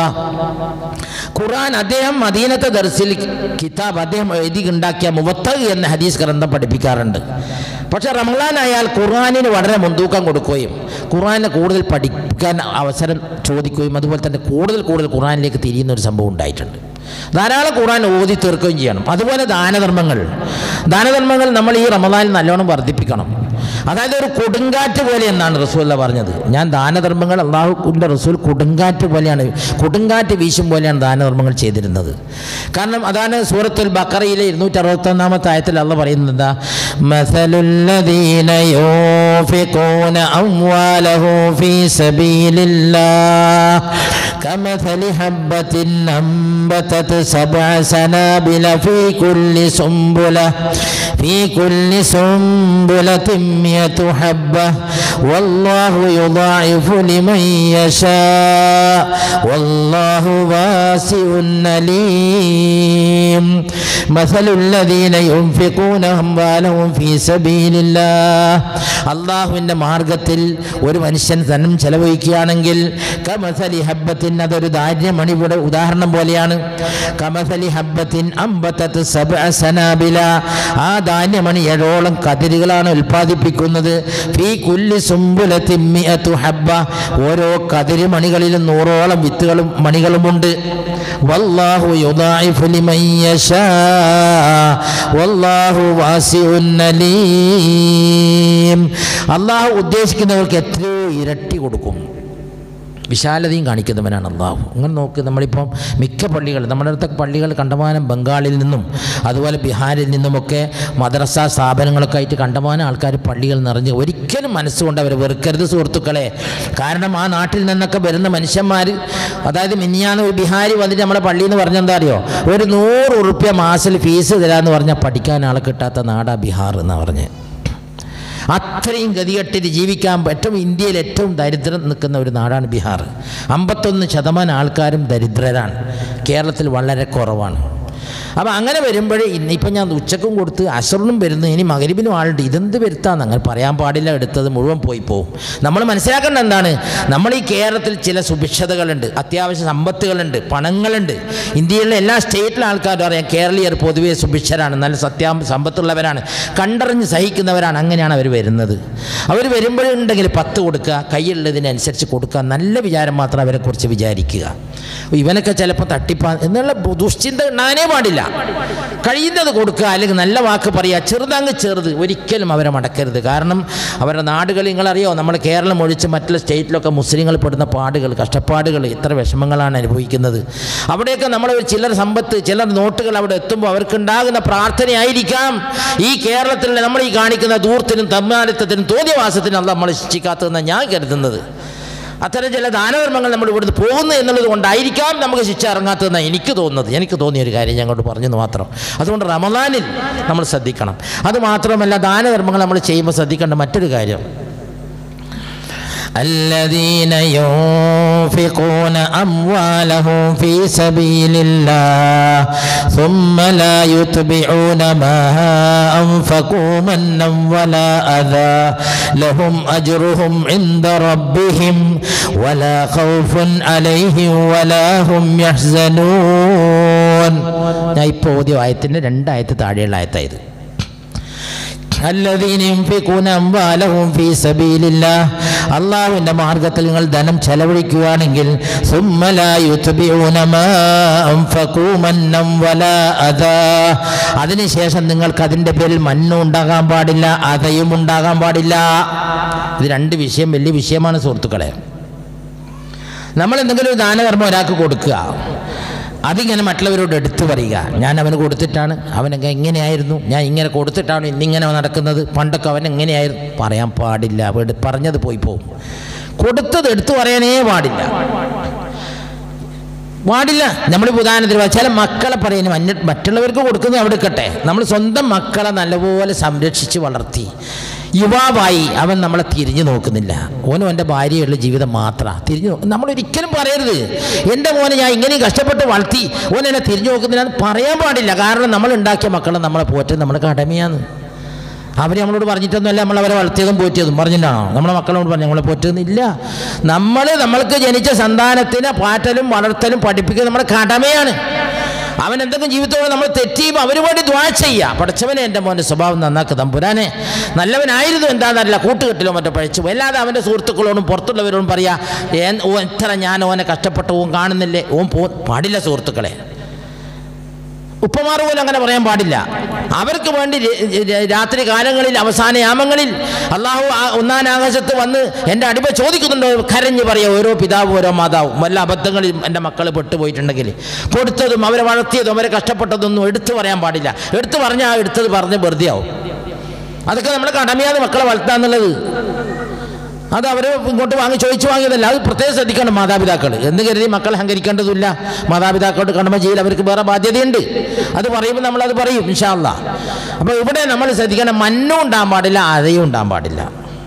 ഖുറാൻ അദ്ദേഹം മദീനത്തെ ദർസിൽ കിതാബ് അദ്ദേഹം എഴുതി ഉണ്ടാക്കിയ മുവത്തഗ് എന്ന ഹദീസ് ഗ്രന്ഥം പഠിപ്പിക്കാറുണ്ട് പക്ഷേ റമലാൻ ആയാൽ ഖുർആാനിന് വളരെ മുൻതൂക്കം കൊടുക്കുകയും ഖുർആാനെ കൂടുതൽ പഠിക്കാൻ അവസരം ചോദിക്കുകയും അതുപോലെ തന്നെ കൂടുതൽ കൂടുതൽ ഖുർആാനിലേക്ക് തിരിയുന്ന ഒരു സംഭവം ഉണ്ടായിട്ടുണ്ട് ധാരാളം ഖുർആൻ ഓതി തീർക്കുകയും ചെയ്യണം അതുപോലെ ദാനധർമ്മങ്ങൾ ദാനധർമ്മങ്ങൾ നമ്മൾ ഈ റമദാനിൽ നല്ലോണം വർദ്ധിപ്പിക്കണം അതായത് ഒരു കൊടുങ്കാറ്റ് പോലെ എന്നാണ് റസൂല്ല പറഞ്ഞത് ഞാൻ ദാനധർമ്മങ്ങൾ അള്ളാഹുവിൻ്റെ റസൂൽ കൊടുങ്കാറ്റ് പോലെയാണ് കൊടുങ്കാറ്റ് വീശും പോലെയാണ് ദാനധർമ്മങ്ങൾ ചെയ്തിരുന്നത് കാരണം അതാണ് സൂറത്തുൽ ബക്കറയിലെ ഇരുന്നൂറ്റി അറുപത്തൊന്നാമത്തെ ആയത്തിൽ അള്ള പറയുന്നത് എന്താ മസലുല്ലദീന യൂഫിഖൂന അംവാലഹു ഫീ സബീലില്ലാഹ് كمثل حبة أنبتت سبع سنابل في كل سنبلة في كل سنبلة مئة حبة والله يضاعف لمن يشاء والله واسع عليم مثل الذين ينفقون أموالهم في سبيل الله അള്ളാഹുവിൻ്റെ മാർഗത്തിൽ ഒരു മനുഷ്യൻ ധനം ചെലവഴിക്കുകയാണെങ്കിൽ കമസലി ഹബ്ബത്തിൻ അതൊരു ധാന്യമണിയുടെ ഉദാഹരണം പോലെയാണ് കമസലി ഹബ്ബത്തിൻ അമ്പത്തത്ത് സബ്അ സനാബില ആ ധാന്യമണി ഏഴോളം കതിരുകളാണ് ഉൽപ്പാദിപ്പിക്കുന്നത് ഫീ കുല്ലി സുംബുലത്തിൻ മിഅതു ഹബ്ബ ഓരോ കതിര് മണികളിലും നൂറോളം വിത്തുകളും മണികളുമുണ്ട് വല്ലാഹു യുദാഇഫു ലിമൻ യശാ വല്ലാഹു വാസിഉൻ അലീം അള്ളാഹു ഉദ്ദേശിക്കുന്നവർക്ക് എത്രയോ ഇരട്ടി കൊടുക്കും വിശാലതയും കാണിക്കുന്നവനാണ് അള്ളാഹു അങ്ങനെ നോക്ക് നമ്മളിപ്പം മിക്ക പള്ളികൾ നമ്മുടെ അടുത്ത പള്ളികൾ കണ്ടമാനം ബംഗാളിൽ നിന്നും അതുപോലെ ബീഹാരിൽ നിന്നുമൊക്കെ മദ്രസ സ്ഥാപനങ്ങളൊക്കെ ആയിട്ട് കണ്ടമാനം ആൾക്കാർ പള്ളികൾ നിറഞ്ഞ് ഒരിക്കലും മനസ്സുകൊണ്ട് അവരെ വെറുക്കരുത് സുഹൃത്തുക്കളെ കാരണം ആ നാട്ടിൽ നിന്നൊക്കെ വരുന്ന മനുഷ്യന്മാർ അതായത് മിനിയാന്ന് ഒരു ബിഹാരി വന്നിട്ട് നമ്മളെ പള്ളിയിൽ നിന്ന് പറഞ്ഞെന്താ അറിയോ ഒരു നൂറ് ഉറുപ്യ മാസത്തിൽ ഫീസ് തരാമെന്ന് പറഞ്ഞാൽ പഠിക്കാൻ ആളെ കിട്ടാത്ത നാടാ ബീഹാർ എന്നാണ് പറഞ്ഞത് അത്രയും ഗതികെട്ടിട്ട് ജീവിക്കാൻ പറ്റും ഇന്ത്യയിൽ ഏറ്റവും ദരിദ്രം നിൽക്കുന്ന ഒരു നാടാണ് ബീഹാർ അമ്പത്തൊന്ന് ശതമാനം ആൾക്കാരും ദരിദ്രരാണ് കേരളത്തിൽ വളരെ കുറവാണ് അപ്പോൾ അങ്ങനെ വരുമ്പോഴേ ഇന്നിപ്പം ഞാൻ ഉച്ചക്കും കൊടുത്ത് അസറിനും വരുന്നു ഇനി മകരിബിനും ആളുണ്ട് ഇതെന്ത് വരുത്താന്ന് അങ്ങനെ പറയാൻ പാടില്ല എടുത്തത് മുഴുവൻ പോയി പോകും നമ്മൾ മനസ്സിലാക്കേണ്ട എന്താണ് നമ്മൾ ഈ കേരളത്തിൽ ചില സുഭിക്ഷതകളുണ്ട് അത്യാവശ്യ സമ്പത്തുകളുണ്ട് പണങ്ങളുണ്ട് ഇന്ത്യയിലെ എല്ലാ സ്റ്റേറ്റിലെ ആൾക്കാരും അറിയാം കേരളീയർ പൊതുവേ സുഭിക്ഷരാണ് നല്ല സത്യാ സമ്പത്തുള്ളവരാണ് കണ്ടറിഞ്ഞ് സഹിക്കുന്നവരാണ് അങ്ങനെയാണ് അവർ വരുന്നത് അവർ വരുമ്പോഴുണ്ടെങ്കിൽ പത്ത് കൊടുക്കുക കൈയുള്ളതിനനുസരിച്ച് കൊടുക്കുക നല്ല വിചാരം മാത്രം അവരെക്കുറിച്ച് വിചാരിക്കുക ഇവനൊക്കെ ചിലപ്പോൾ തട്ടിപ്പാ എന്നുള്ള ദുശ്ചിന്ത ഉണ്ടാകാനേ പാടില്ല കഴിയുന്നത് കൊടുക്കുക അല്ലെങ്കിൽ നല്ല വാക്ക് പറയുക ചെറുതങ്ങ് ചെറുത് ഒരിക്കലും അവരെ മടക്കരുത് കാരണം അവരുടെ നാടുകൾ നിങ്ങളറിയോ നമ്മൾ കേരളം ഒഴിച്ച് മറ്റുള്ള സ്റ്റേറ്റിലൊക്കെ മുസ്ലിങ്ങൾ പെടുന്ന പാടുകൾ കഷ്ടപ്പാടുകൾ എത്ര വിഷമങ്ങളാണ് അനുഭവിക്കുന്നത് അവിടെയൊക്കെ നമ്മൾ ചിലർ സമ്പത്ത് ചിലർ നോട്ടുകൾ അവിടെ എത്തുമ്പോൾ അവർക്കുണ്ടാകുന്ന പ്രാർത്ഥനയായിരിക്കാം ഈ കേരളത്തിൽ നമ്മൾ ഈ കാണിക്കുന്ന ദൂർത്തിനും തമ്മാലിത്തത്തിനും തോന്നിയവാസത്തിനും അല്ല നമ്മൾ ശിക്ഷിക്കാത്തതെന്നാണ് ഞാൻ കരുതുന്നത് അത്തരം ചില ദാനധർമ്മങ്ങൾ നമ്മൾ ഇവിടുന്ന് പോകുന്നു എന്നുള്ളത് കൊണ്ടായിരിക്കാം നമുക്ക് ശിക്ഷ ഇറങ്ങാത്തതെന്നാണ് എനിക്ക് തോന്നുന്നത് എനിക്ക് തോന്നിയ ഒരു കാര്യം ഞങ്ങളോട് പറഞ്ഞെന്ന് മാത്രം അതുകൊണ്ട് റമദാനിൽ നമ്മൾ ശ്രദ്ധിക്കണം അത് മാത്രമല്ല ദാനധർമ്മങ്ങൾ നമ്മൾ ചെയ്യുമ്പോൾ ശ്രദ്ധിക്കേണ്ട മറ്റൊരു കാര്യം الذين ينفقون أموالهم في سبيل الله ثم لا يتبعون ما أنفقوا منا ولا أذى لهم أجرهم عند ربهم ولا خوف عليهم ولا هم يحزنون ഞാൻ ഇപ്പോൾ ഓതിയ ആയത്തിൻ്റെ രണ്ടായത്ത് താഴെയുള്ള ആയത്തായത് അള്ളാഹുവിന്റെ മാർഗത്തിൽ നിങ്ങൾ ധനം ചെലവഴിക്കുകയാണെങ്കിൽ അതിനുശേഷം നിങ്ങൾക്ക് അതിൻ്റെ പേരിൽ മണ്ണും ഉണ്ടാകാൻ പാടില്ല അതയും ഉണ്ടാകാൻ പാടില്ല ഇത് രണ്ട് വിഷയം വലിയ വിഷയമാണ് സുഹൃത്തുക്കളെ നമ്മൾ എന്തെങ്കിലും ഒരു ദാനകർമ്മം ഒരാൾക്ക് കൊടുക്കുക അതിങ്ങനെ മറ്റുള്ളവരോട് എടുത്തു പറയുക ഞാൻ അവന് കൊടുത്തിട്ടാണ് അവനൊക്കെ എങ്ങനെയായിരുന്നു ഞാൻ ഇങ്ങനെ കൊടുത്തിട്ടാണ് ഇന്നിങ്ങനെ നടക്കുന്നത് പണ്ടൊക്കെ അവൻ എങ്ങനെയായിരുന്നു പറയാൻ പാടില്ല അവിടെ പറഞ്ഞത് പോയി പോകും കൊടുത്തത് എടുത്തു പറയാനേ പാടില്ല പാടില്ല നമ്മൾ ഉദാഹരണത്തിന് ചില മക്കളെ പറയുന്നു മഞ്ഞ മറ്റുള്ളവർക്ക് കൊടുക്കുന്നത് അവിടെ നിൽക്കട്ടെ നമ്മൾ സ്വന്തം മക്കളെ നല്ലപോലെ സംരക്ഷിച്ച് വളർത്തി യുവാവായി അവൻ നമ്മളെ തിരിഞ്ഞു നോക്കുന്നില്ല ഓനും എൻ്റെ ഭാര്യയുള്ള ജീവിതം മാത്രമാണ് തിരിഞ്ഞു നമ്മൾ ഒരിക്കലും പറയരുത് എൻ്റെ മോനെ ഞാൻ ഇങ്ങനെയും കഷ്ടപ്പെട്ട് വളർത്തി ഓൻ എന്നെ തിരിഞ്ഞു നോക്കുന്നില്ല എന്ന് പറയാൻ പാടില്ല കാരണം നമ്മൾ ഉണ്ടാക്കിയ മക്കളെ നമ്മളെ പോറ്റുന്നത് നമ്മുടെ കടമയാണ് അവർ നമ്മളോട് പറഞ്ഞിട്ടൊന്നുമല്ല നമ്മൾ അവരെ വളർത്തിയതും പോറ്റിയതും പറഞ്ഞിട്ടാണോ നമ്മുടെ മക്കളോട് പറഞ്ഞു നമ്മളെ പോറ്റുന്നില്ല നമ്മൾ നമ്മൾക്ക് ജനിച്ച സന്താനത്തിനെ പാറ്റലും വളർത്തലും പഠിപ്പിക്കുന്നത് നമ്മുടെ കടമയാണ് അവൻ എന്തെങ്കിലും ജീവിതത്തോടെ നമ്മൾ തെറ്റിയും അവന് വേണ്ടി ദ്വാ ചെയ്യുക പഠിച്ചവനെ എൻ്റെ മോൻ്റെ സ്വഭാവം നന്നാക്ക് തമ്പുരാനെ നല്ലവനായിരുന്നു എന്താണെന്നറിയില്ല കൂട്ടുകെട്ടിലോ മറ്റോ പഴിച്ചു അല്ലാതെ അവൻ്റെ സുഹൃത്തുക്കളോടും പുറത്തുള്ളവരോടും പറയാ "ഏൻ- ഓ എത്ര ഞാൻ ഓനെ കഷ്ടപ്പെട്ട് ഓൻ കാണുന്നില്ലേ ഓൻ പോ പാടില്ല സുഹൃത്തുക്കളെ ഉപ്പമാർ പോലും അങ്ങനെ പറയാൻ പാടില്ല അവർക്ക് വേണ്ടി ര- ര- രാത്രി കാലങ്ങളിൽ അവസാന യാമങ്ങളിൽ അള്ളാഹു ആ ഒന്നാം ആകാശത്ത് വന്ന് എൻ്റെ അടിമ ചോദിക്കുന്നുണ്ടോ കരഞ്ഞ് പറയാം ഓരോ പിതാവും ഓരോ മാതാവും വല്ല അബദ്ധങ്ങളിൽ എൻ്റെ മക്കൾ പെട്ടുപോയിട്ടുണ്ടെങ്കിൽ കൊടുത്തതും അവരെ വളർത്തിയതും അവരെ കഷ്ടപ്പെട്ടതൊന്നും എടുത്തു പറയാൻ പാടില്ല എടുത്തു പറഞ്ഞാൽ ആ എടുത്തത് പറഞ്ഞ് വെറുതെ ആവും അതൊക്കെ നമ്മൾ കടമയാണ് മക്കളെ വളർത്താന്നുള്ളത് അത് അവർ ഇങ്ങോട്ട് വാങ്ങി ചോദിച്ചു വാങ്ങിയതല്ല അത് പ്രത്യേകം ശ്രദ്ധിക്കണം മാതാപിതാക്കൾ എന്ന് കരുതി മക്കളെ അഹങ്കരിക്കേണ്ടതില്ല മാതാപിതാക്കളോട് കടമ ചെയ്യൽ അവർക്ക് വേറെ ബാധ്യതയുണ്ട് അത് പറയുമ്പോൾ നമ്മളത് പറയും ഇൻഷാല്ല അപ്പോൾ ഇവിടെ നമ്മൾ ശ്രദ്ധിക്കണം മണ്ണും ഉണ്ടാകാൻ പാടില്ല അതയും ഉണ്ടാകാൻ പാടില്ല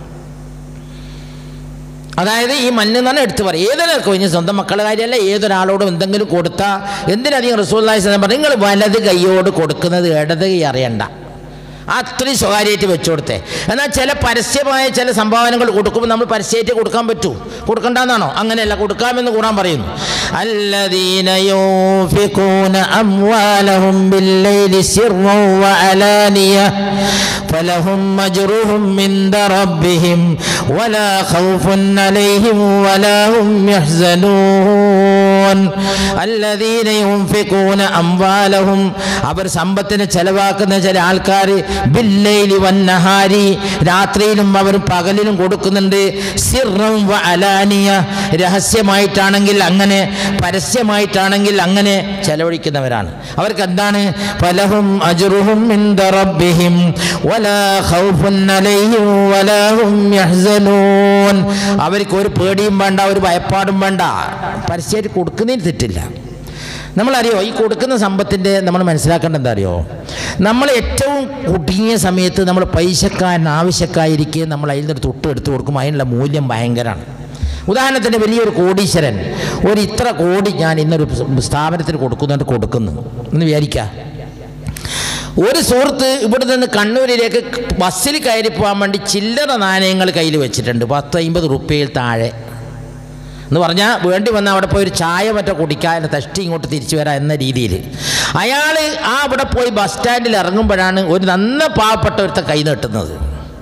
അതായത് ഈ മണ്ണ് എന്ന് പറഞ്ഞാൽ എടുത്തു പറയും ഏതൊരാൾക്കും ഇനി സ്വന്തം മക്കളുടെ കാര്യമല്ല ഏതൊരാളോടും എന്തെങ്കിലും കൊടുത്താൽ എന്തിനധികം റസൂല്ലായി പറഞ്ഞു നിങ്ങൾ വലത് കൈയോട് കൊടുക്കുന്നത് ഇടത് കൈ അറിയണ്ട അത്രയും സ്വകാര്യമായിട്ട് വെച്ചു കൊടുത്തേ എന്നാൽ ചില പരസ്യമായ ചില സംഭാവനകൾ കൊടുക്കുമ്പോൾ നമ്മൾ പരസ്യമായിട്ട് കൊടുക്കാൻ പറ്റൂ കൊടുക്കണ്ടെന്നാണോ അങ്ങനെയല്ല കൊടുക്കാമെന്ന് കൂടാൻ പറയുന്നു الذين ينفقون أموالهم بالليل سرا وعلانية فلهم أجرهم عند ربهم ولا خوف عليهم ولا هم يحزنون الذين ينفقون أموالهم അവർ സമ്പത്തിനെ ചെലവാക്കുന്ന ചില ആൾക്കാർ ബില്ലൈലി വന്നഹാരി രാത്രിയിലും അവർ പകലിലും കൊടുക്കുന്നുണ്ട് സിറം വ അലാനിയ രഹസ്യമായിട്ടാണെങ്കിൽ അങ്ങനെ പരസ്യമായിട്ടാണെങ്കിൽ അങ്ങനെ ചെലവഴിക്കുന്നവരാണ് അവർക്ക് എന്താണ് ഫലഹും അജ്റുഹും ഇൻദ റബ്ബിഹിം വലാ ഖൗഫുൻ അലൈഹിം വലാ ഹും യഹ്സനൂൻ അവർക്ക് ഒരു പേടിയും വേണ്ട ഒരു ഭയപ്പാടും വേണ്ട പരസ്യമായിട്ട് കൊടുക്കുന്നതിന് തെറ്റില്ല നമ്മളറിയോ ഈ കൊടുക്കുന്ന സമ്പത്തിൻ്റെ നമ്മൾ മനസ്സിലാക്കേണ്ട എന്താ അറിയോ നമ്മൾ ഏറ്റവും കുടുങ്ങിയ സമയത്ത് നമ്മൾ പൈസക്കാരൻ ആവശ്യക്കായിരിക്കെ നമ്മൾ അതിൽ നിന്ന് തൊട്ട് എടുത്തു കൊടുക്കും അതിനുള്ള മൂല്യം ഭയങ്കരമാണ് ഉദാഹരണത്തിന് വലിയൊരു കോടീശ്വരൻ ഒരു ഇത്ര കോടി ഞാൻ ഇന്നൊരു സ്ഥാപനത്തിന് കൊടുക്കുന്നുണ്ട് കൊടുക്കുന്നു എന്ന് വിചാരിക്കാം ഒരു സുഹൃത്ത് ഇവിടെ നിന്ന് കണ്ണൂരിലേക്ക് ബസ്സിൽ കയറി പോകാൻ വേണ്ടി ചില്ലറ നാണയങ്ങൾ കയ്യിൽ വെച്ചിട്ടുണ്ട് പത്ത് അമ്പത് റുപ്യയിൽ താഴെ എന്ന് പറഞ്ഞാൽ വേണ്ടി വന്ന അവിടെ പോയി ഒരു ചായ മറ്റോ കുടിക്കാൻ തഷ്ടി ഇങ്ങോട്ട് തിരിച്ചു വരാം എന്ന രീതിയിൽ അയാൾ ആ അവിടെ പോയി ബസ് സ്റ്റാൻഡിൽ ഇറങ്ങുമ്പോഴാണ് ഒരു നന്ന പാവപ്പെട്ട ഒരുത്ത കൈ നീട്ടുന്നത്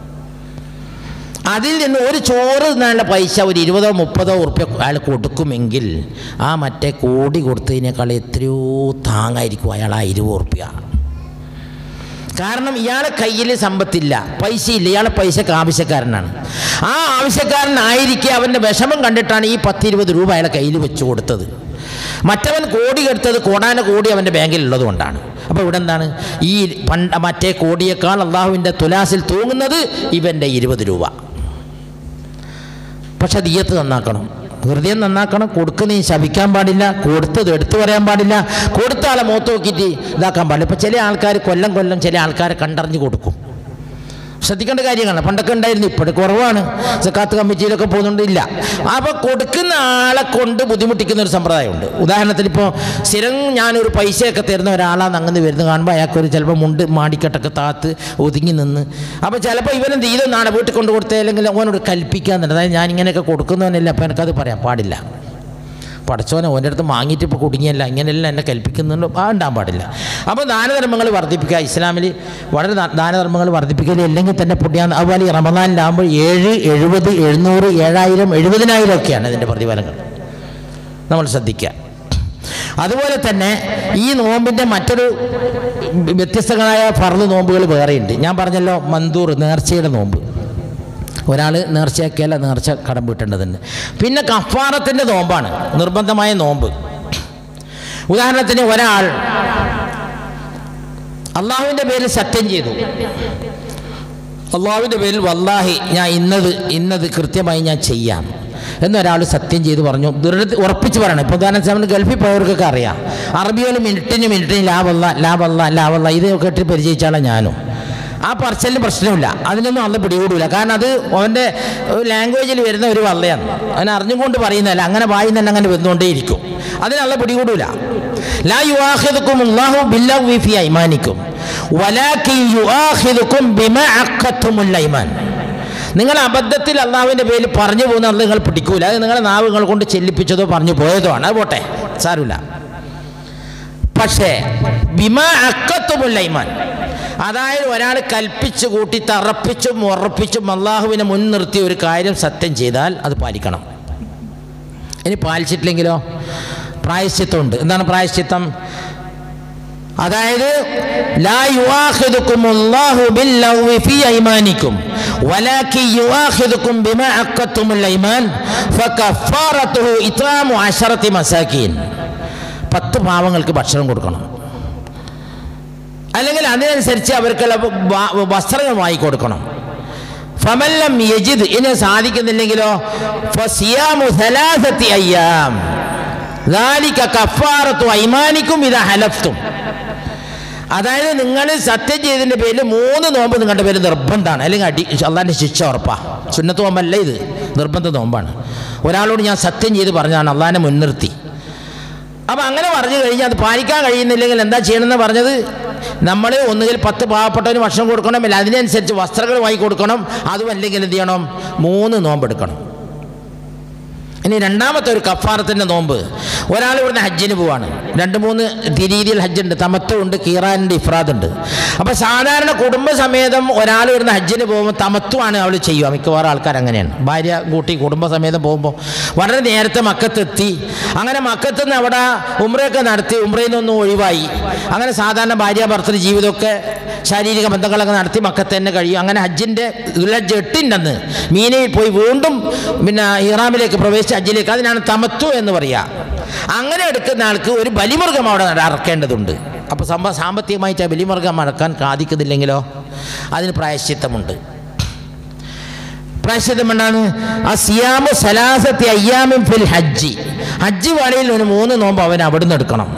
അതിൽ നിന്ന് ഒരു ചോറ് തിന്നാനുള്ള പൈസ ഒരു ഇരുപതോ മുപ്പതോ ഉറുപ്പ്യ അയാൾ കൊടുക്കുമെങ്കിൽ ആ മറ്റേ കോടി കൊടുത്തതിനേക്കാൾ എത്രയോ താങ്ങായിരിക്കും അയാൾ ആ ഇരുപത് ഉറുപ്പ്യ കാരണം ഇയാളെ കയ്യിൽ സമ്പത്തില്ല പൈസയില്ല ഇയാളെ പൈസക്ക് ആവശ്യക്കാരനാണ് ആ ആവശ്യക്കാരനായിരിക്കെ അവൻ്റെ വിഷമം കണ്ടിട്ടാണ് ഈ പത്തിരുപത് രൂപ അയാളെ കയ്യിൽ വെച്ച് കൊടുത്തത് മറ്റവൻ കോടി എടുത്തത് കോടാന കോടി അവൻ്റെ ബാങ്കിലുള്ളത് കൊണ്ടാണ് അപ്പോൾ ഇവിടെ എന്താണ് ഈ പണ്ട് മറ്റേ കോടിയേക്കാൾ അള്ളാഹുവിൻ്റെ തുലാസിൽ തൂങ്ങുന്നത് ഇവൻ്റെ ഇരുപത് രൂപ പക്ഷെ തീയത്ത് നന്നാക്കണം ഹൃദയം നന്നാക്കണം കൊടുക്കുന്നതിന് ശപിക്കാൻ പാടില്ല കൊടുത്തത് എടുത്തു പറയാൻ പാടില്ല കൊടുത്ത ആളെ മുഖത്ത് നോക്കിയിട്ട് ഇതാക്കാൻ പാടില്ല ഇപ്പം ചില ആൾക്കാർ കൊല്ലം കൊല്ലം ചില ആൾക്കാരെ കണ്ടറിഞ്ഞ് കൊടുക്കും ശ്രദ്ധിക്കേണ്ട കാര്യങ്ങളാണ് പണ്ടൊക്കെ ഉണ്ടായിരുന്നു ഇപ്പോഴും കുറവാണ് സക്കാത്ത് കമ്മിറ്റിയിലൊക്കെ പോകുന്നുണ്ടില്ല അപ്പോൾ കൊടുക്കുന്ന ആളെ കൊണ്ട് ബുദ്ധിമുട്ടിക്കുന്ന ഒരു സമ്പ്രദായമുണ്ട് ഉദാഹരണത്തിന് ഇപ്പോൾ സ്ഥിരം ഞാനൊരു പൈസയൊക്കെ തരുന്ന ഒരാളാണ് അങ്ങനെ വരുന്നത് കാണുമ്പോൾ അയാൾക്കൊരു ചിലപ്പോൾ മുണ്ട് മാടിക്കെട്ടൊക്കെ താത്ത് ഒതുങ്ങി നിന്ന് അപ്പോൾ ചിലപ്പോൾ ഇവനെന്ത് ഇതൊന്നാണ് വീട്ടിൽ കൊണ്ട് കൊടുത്തേ അല്ലെങ്കിൽ ഓനോട് കൽപ്പിക്കാന്നുണ്ട് അതായത് ഞാൻ ഇങ്ങനെയൊക്കെ കൊടുക്കുന്നവനല്ല അപ്പോൾ എനിക്കത് പറയാൻ പാടില്ല പടച്ചോനെ ഓൻ്റെ അടുത്ത് വാങ്ങിയിട്ട് ഇപ്പോൾ കുടുങ്ങിയല്ല ഇങ്ങനെയെല്ലാം എന്നെ കൽപ്പിക്കുന്നുണ്ട് ആ ഉണ്ടാകാൻ പാടില്ല അപ്പോൾ ദാനധർമ്മങ്ങൾ വർദ്ധിപ്പിക്കുക ഇസ്ലാമിൽ വളരെ ദാ- ദാനധർമ്മങ്ങൾ വർദ്ധിപ്പിക്കൽ അല്ലെങ്കിൽ തന്നെ പുണ്യാന്ന് അതുപോലെ ഈ റമദാനിലാകുമ്പോൾ ഏഴ് എഴുപത് എഴുന്നൂറ് ഏഴായിരം എഴുപതിനായിരം ഒക്കെയാണ് ഇതിൻ്റെ പ്രതിഫലങ്ങൾ നമ്മൾ ശ്രദ്ധിക്കുക അതുപോലെ തന്നെ ഈ നോമ്പിൻ്റെ മറ്റൊരു വ്യത്യസ്തങ്ങളായ ഫർദ് നോമ്പുകൾ വേറെയുണ്ട് ഞാൻ പറഞ്ഞല്ലോ മന്തൂർ നേർച്ചയുടെ നോമ്പ് ഒരാൾ നേർച്ചയാക്കിയാൽ ആ നേർച്ച കടം വീട്ടേണ്ടതുണ്ട് പിന്നെ കഫാറത്തിൻ്റെ നോമ്പാണ് നിർബന്ധമായ നോമ്പ് ഉദാഹരണത്തിന് ഒരാൾ അള്ളാഹുവിൻ്റെ പേരിൽ സത്യം ചെയ്തു അള്ളാഹുവിൻ്റെ പേരിൽ വല്ലാഹി ഞാൻ ഇന്നത് ഇന്നത് കൃത്യമായി ഞാൻ ചെയ്യാം എന്നൊരാൾ സത്യം ചെയ്ത് പറഞ്ഞു ദൃഢ ഉറപ്പിച്ച് പറയണം ഇപ്പോൾ ഉദാഹരണത്തിന് നമ്മൾ ഗൾഫിൽ പോയവർക്കൊക്കെ അറിയാം അറബിയോലും മിനിറ്റിന് മിനിറ്റിന് ലാഭല്ല ലാഭല്ല ലാഭല്ല ഇത് കേട്ട് പരിചയിച്ചാളാണ് ഞാനും ആ പറച്ചലിന് പ്രശ്നമില്ല അതിനൊന്നും അന്ന് പിടികൂടില്ല കാരണം അത് അവൻ്റെ ലാംഗ്വേജിൽ വരുന്ന ഒരു വള്ളയാണ് അവൻ അറിഞ്ഞുകൊണ്ട് പറയുന്നതല്ല അങ്ങനെ വായി തന്നെ അങ്ങനെ വന്നുകൊണ്ടേയിരിക്കും അതിനുള്ള പിടികൂടില്ല ലാ യുആഖിദുക്കും അല്ലാഹു ബില്ലഗ്വി ഫി ഐമാനിക്കും വലാകിൻ യുആഖിദുക്കും ബിമാ അഖത്തുമുൽ ഐമാൻ നിങ്ങൾ അബദ്ധത്തിൽ അള്ളാഹുവിൻ്റെ പേരിൽ പറഞ്ഞു പോകുന്ന അത് നിങ്ങൾ പിടിക്കൂല അത് നിങ്ങളെ നാവുകൾ കൊണ്ട് ചെല്ലിപ്പിച്ചതോ പറഞ്ഞു പോയതോ ആണ് അത് പോട്ടെ സാരമില്ല പക്ഷേ ബിമ അക്കത്തുമുല്ല ഇമാൻ അതായത് ഒരാൾ കൽപ്പിച്ചു കൂട്ടി തറപ്പിച്ചും ഉറപ്പിച്ചും അള്ളാഹുവിനെ മുൻനിർത്തി ഒരു കാര്യം സത്യം ചെയ്താൽ അത് പാലിക്കണം ഇനി പാലിച്ചിട്ടില്ലെങ്കിലോ പ്രായശ്ചിത്തമുണ്ട് എന്താണ് പ്രായശ്ചിത്തം അതായത് ലാ യുആഖിദുക്കുമുല്ലാഹു ബില്ലഗ്വി ഫീ ഐമാനിക്കും വലാകി യുആഖിദുക്കും ബിമാ അഖത്തുമുൽ ഐമാൻ ഫകഫാറത്തുഹു ഇത്റാമു അശറത്തി മസാകീൻ പത്ത് പാവങ്ങൾക്ക് ഭക്ഷണം കൊടുക്കണം അല്ലെങ്കിൽ അതിനനുസരിച്ച് അവർക്കുള്ള വ- വസ്ത്രങ്ങൾ വാങ്ങിക്കൊടുക്കണം ഫമല്ലം യജിദ് ഇനി സാധിക്കുന്നില്ലെങ്കിലോ ഫസിയാമു സലാസത്തി അയ്യാം ذلك കഫാറത്തു ഐമാനിക്കും ഇതാ ഹലഫ്തും അതായത് നിങ്ങൾ സത്യം ചെയ്തതിൻ്റെ പേരിൽ മൂന്ന് നോമ്പ് നിങ്ങളുടെ പേര് നിർബന്ധമാണ് അല്ലെങ്കിൽ അടി അള്ളാൻ്റെ ശിക്ഷ ഉറപ്പാ സുന്നത്ത് നോമ്പല്ല ഇത് നിർബന്ധ നോമ്പാണ് ഒരാളോട് ഞാൻ സത്യം ചെയ്ത് പറഞ്ഞാണ് അള്ളാനെ മുൻനിർത്തി അപ്പം അങ്ങനെ പറഞ്ഞു കഴിഞ്ഞാൽ അത് പാലിക്കാൻ കഴിയുന്നില്ലെങ്കിൽ എന്താ ചെയ്യണമെന്ന് പറഞ്ഞത് നമ്മൾ ഒന്നുകിൽ പത്ത് പാവപ്പെട്ടവന് ഭക്ഷണം കൊടുക്കണം അല്ല അതിനനുസരിച്ച് വസ്ത്രങ്ങൾ വാങ്ങി കൊടുക്കണം അതും അല്ലെങ്കിൽ എന്ത് ചെയ്യണം മൂന്ന് നോമ്പെടുക്കണം ഇനി രണ്ടാമത്തെ ഒരു കഫാറത്തിൻ്റെ നോമ്പ് ഒരാൾ ഇവിടുന്ന് ഹജ്ജിന് പോവാണ് രണ്ട് മൂന്ന് രീതിയിൽ ഹജ്ജുണ്ട് തമത്തുണ്ട് കീറാനുണ്ട് ഇഫ്രാദുണ്ട് അപ്പോൾ സാധാരണ കുടുംബസമേതം ഒരാൾ ഇവിടുന്ന് ഹജ്ജിന് പോകുമ്പോൾ തമത്തുമാണ് അവൾ ചെയ്യുക മിക്കവാറും ആൾക്കാർ അങ്ങനെയാണ് ഭാര്യ കൂട്ടി കുടുംബസമേതം പോകുമ്പോൾ വളരെ നേരത്തെ മക്കത്തെത്തി അങ്ങനെ മക്കത്ത് നിന്ന് അവിടെ ഉമ്രയൊക്കെ നടത്തി ഉമ്രയിൽ നിന്നൊന്നും ഒഴിവായി അങ്ങനെ സാധാരണ ഭാര്യ ഭർത്തൃ ജീവിതമൊക്കെ ശാരീരിക ബന്ധങ്ങളൊക്കെ നടത്തി മക്കത്ത് തന്നെ കഴിയും അങ്ങനെ ഹജ്ജിൻ്റെ ദുലഹജ്ജ് എട്ടിൻ്റെന്ന് മീനയിൽ പോയി വീണ്ടും പിന്നെ ഇറാമിലേക്ക് പ്രവേശിച്ച് ഹജ്ജിലേക്ക് അതിനാണ് തമത്തു എന്ന് പറയുക അങ്ങനെ എടുക്കുന്ന ആൾക്ക് ഒരു ബലിമൃഗം അവിടെ അറക്കേണ്ടതുണ്ട് അപ്പോൾ സംഭവ സാമ്പത്തികമായിട്ട് ആ ബലിമൃഗം അറക്കാൻ സാധിക്കുന്നില്ലെങ്കിലോ അതിന് പ്രായശ്ചിത്തമുണ്ട് പ്രായശ്ചിത്തം എന്താണ് ആ സിയാമു സലാസത്തി അയ്യാമിൻ ഫിൽ ഹജ്ജി ഹജ്ജ് വേളയിൽ ഒരു മൂന്ന് നോമ്പ് അവൻ അവിടുന്ന് എടുക്കണം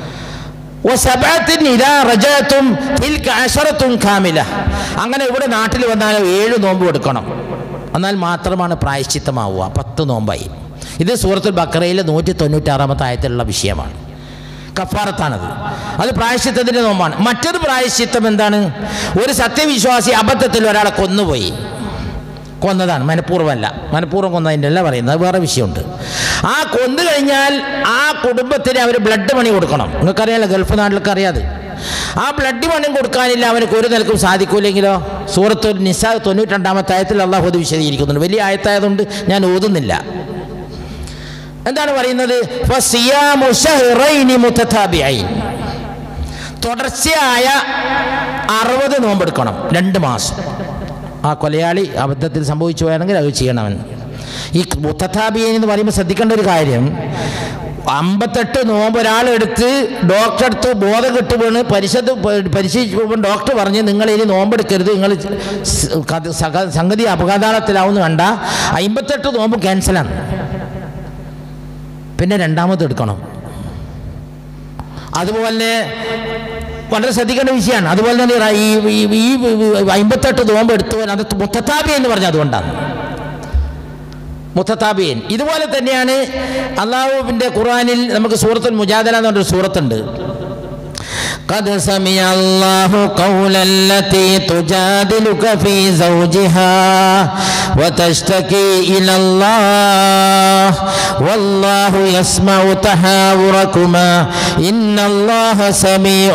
വസബഅത്തിൻ ഇദാ റജഅതും തിൽക അശറത്തുൻ കാമില അങ്ങനെ ഇവിടെ നാട്ടിൽ വന്നാൽ ഏഴ് നോമ്പ് എടുക്കണം എന്നാൽ മാത്രമാണ് പ്രായശ്ചിത്തമാവുക പത്ത് നോമ്പായി ഇത് സൂറത്തുൽ ബക്കറയിലെ നൂറ്റി തൊണ്ണൂറ്റാറാമത്തെ ആയത്തിലുള്ള വിഷയമാണ് കഫാറത്താണത് അത് പ്രായശ്ചിത്തത്തിൻ്റെ നോമ്പാണ് മറ്റൊരു പ്രായശ്ചിത്തം എന്താണ് ഒരു സത്യവിശ്വാസി അബദ്ധത്തിൽ ഒരാളെ കൊന്നുപോയി കൊന്നതാണ് മനഃപൂർവ്വമല്ല മനഃപൂർവ്വം കൊന്നതിൻ്റെ അല്ല പറയുന്നത് അത് വേറെ വിഷയമുണ്ട് ആ കൊന്നു കഴിഞ്ഞാൽ ആ കുടുംബത്തിന് അവർ ബ്ലഡ് മണി കൊടുക്കണം നിങ്ങൾക്കറിയാലോ ഗൾഫ് നാട്ടിലൊക്കെ അറിയാതെ ആ ബ്ലഡ് മണി കൊടുക്കാനില്ല അവനക്ക് ഒരു നിലക്കും സാധിക്കൂലെങ്കിലോ സൂറത്ത് നിസ തൊണ്ണൂറ്റിരണ്ടാമത്തെ ആയത്തിൽ അള്ളാഹു അത് വിശദീകരിക്കുന്നുണ്ട് വലിയ ആയത്തായതുകൊണ്ട് ഞാൻ ഓതുന്നില്ല എന്താണ് പറയുന്നത് ഫസിയാമു ശഹ്റൈനി മുതതാബിഈൻ. തുടർച്ചയായ അറുപത് നോമ്പെടുക്കണം രണ്ട് മാസം ആ കൊലയാളി അബദ്ധത്തിൽ സംഭവിച്ചു പോയാണെങ്കിൽ അത് ചെയ്യണവൻ ഈ മുത്തത്താബിയൻ എന്ന് പറയുമ്പോൾ ശ്രദ്ധിക്കേണ്ട ഒരു കാര്യം അമ്പത്തെട്ട് നോമ്പ് ഒരാളെടുത്ത് ഡോക്ടർ അടുത്ത് ബോധം കിട്ടു വീണ് പരിശുദ്ധ പരിശീലിക്കുമ്പോൾ ഡോക്ടർ പറഞ്ഞ് നിങ്ങൾ ഇനി നോമ്പെടുക്കരുത് നിങ്ങൾ സ് കഥ- സക- സംഗതി അപകടത്തിലാവുമെന്ന് കണ്ട അമ്പത്തെട്ട് നോമ്പ് ക്യാൻസലാണ് പിന്നെ രണ്ടാമത് എടുക്കണം അതുപോലെ വളരെ ശ്രദ്ധിക്കേണ്ട വിഷയമാണ് അതുപോലെ തന്നെ ഈ ഈ- ഈ അമ്പത്തെട്ട് നോമ്പ് എടുത്തവൻ അത് മുത്തത്താബി എന്ന് പറഞ്ഞ അതുകൊണ്ടാണ് മുത്തത്താബിയൻ ഇതുപോലെ തന്നെയാണ് അള്ളാഹുവിൻ്റെ ഖുർആനിൽ നമുക്ക് സൂറത്തുൽ മുജാദല എന്ന് പറഞ്ഞൊരു സൂറത്തുണ്ട് قد سمع الله قول التي تجادلك في زوجها وتشتكي إلى الله والله يسمع تحاوركما إن الله سميع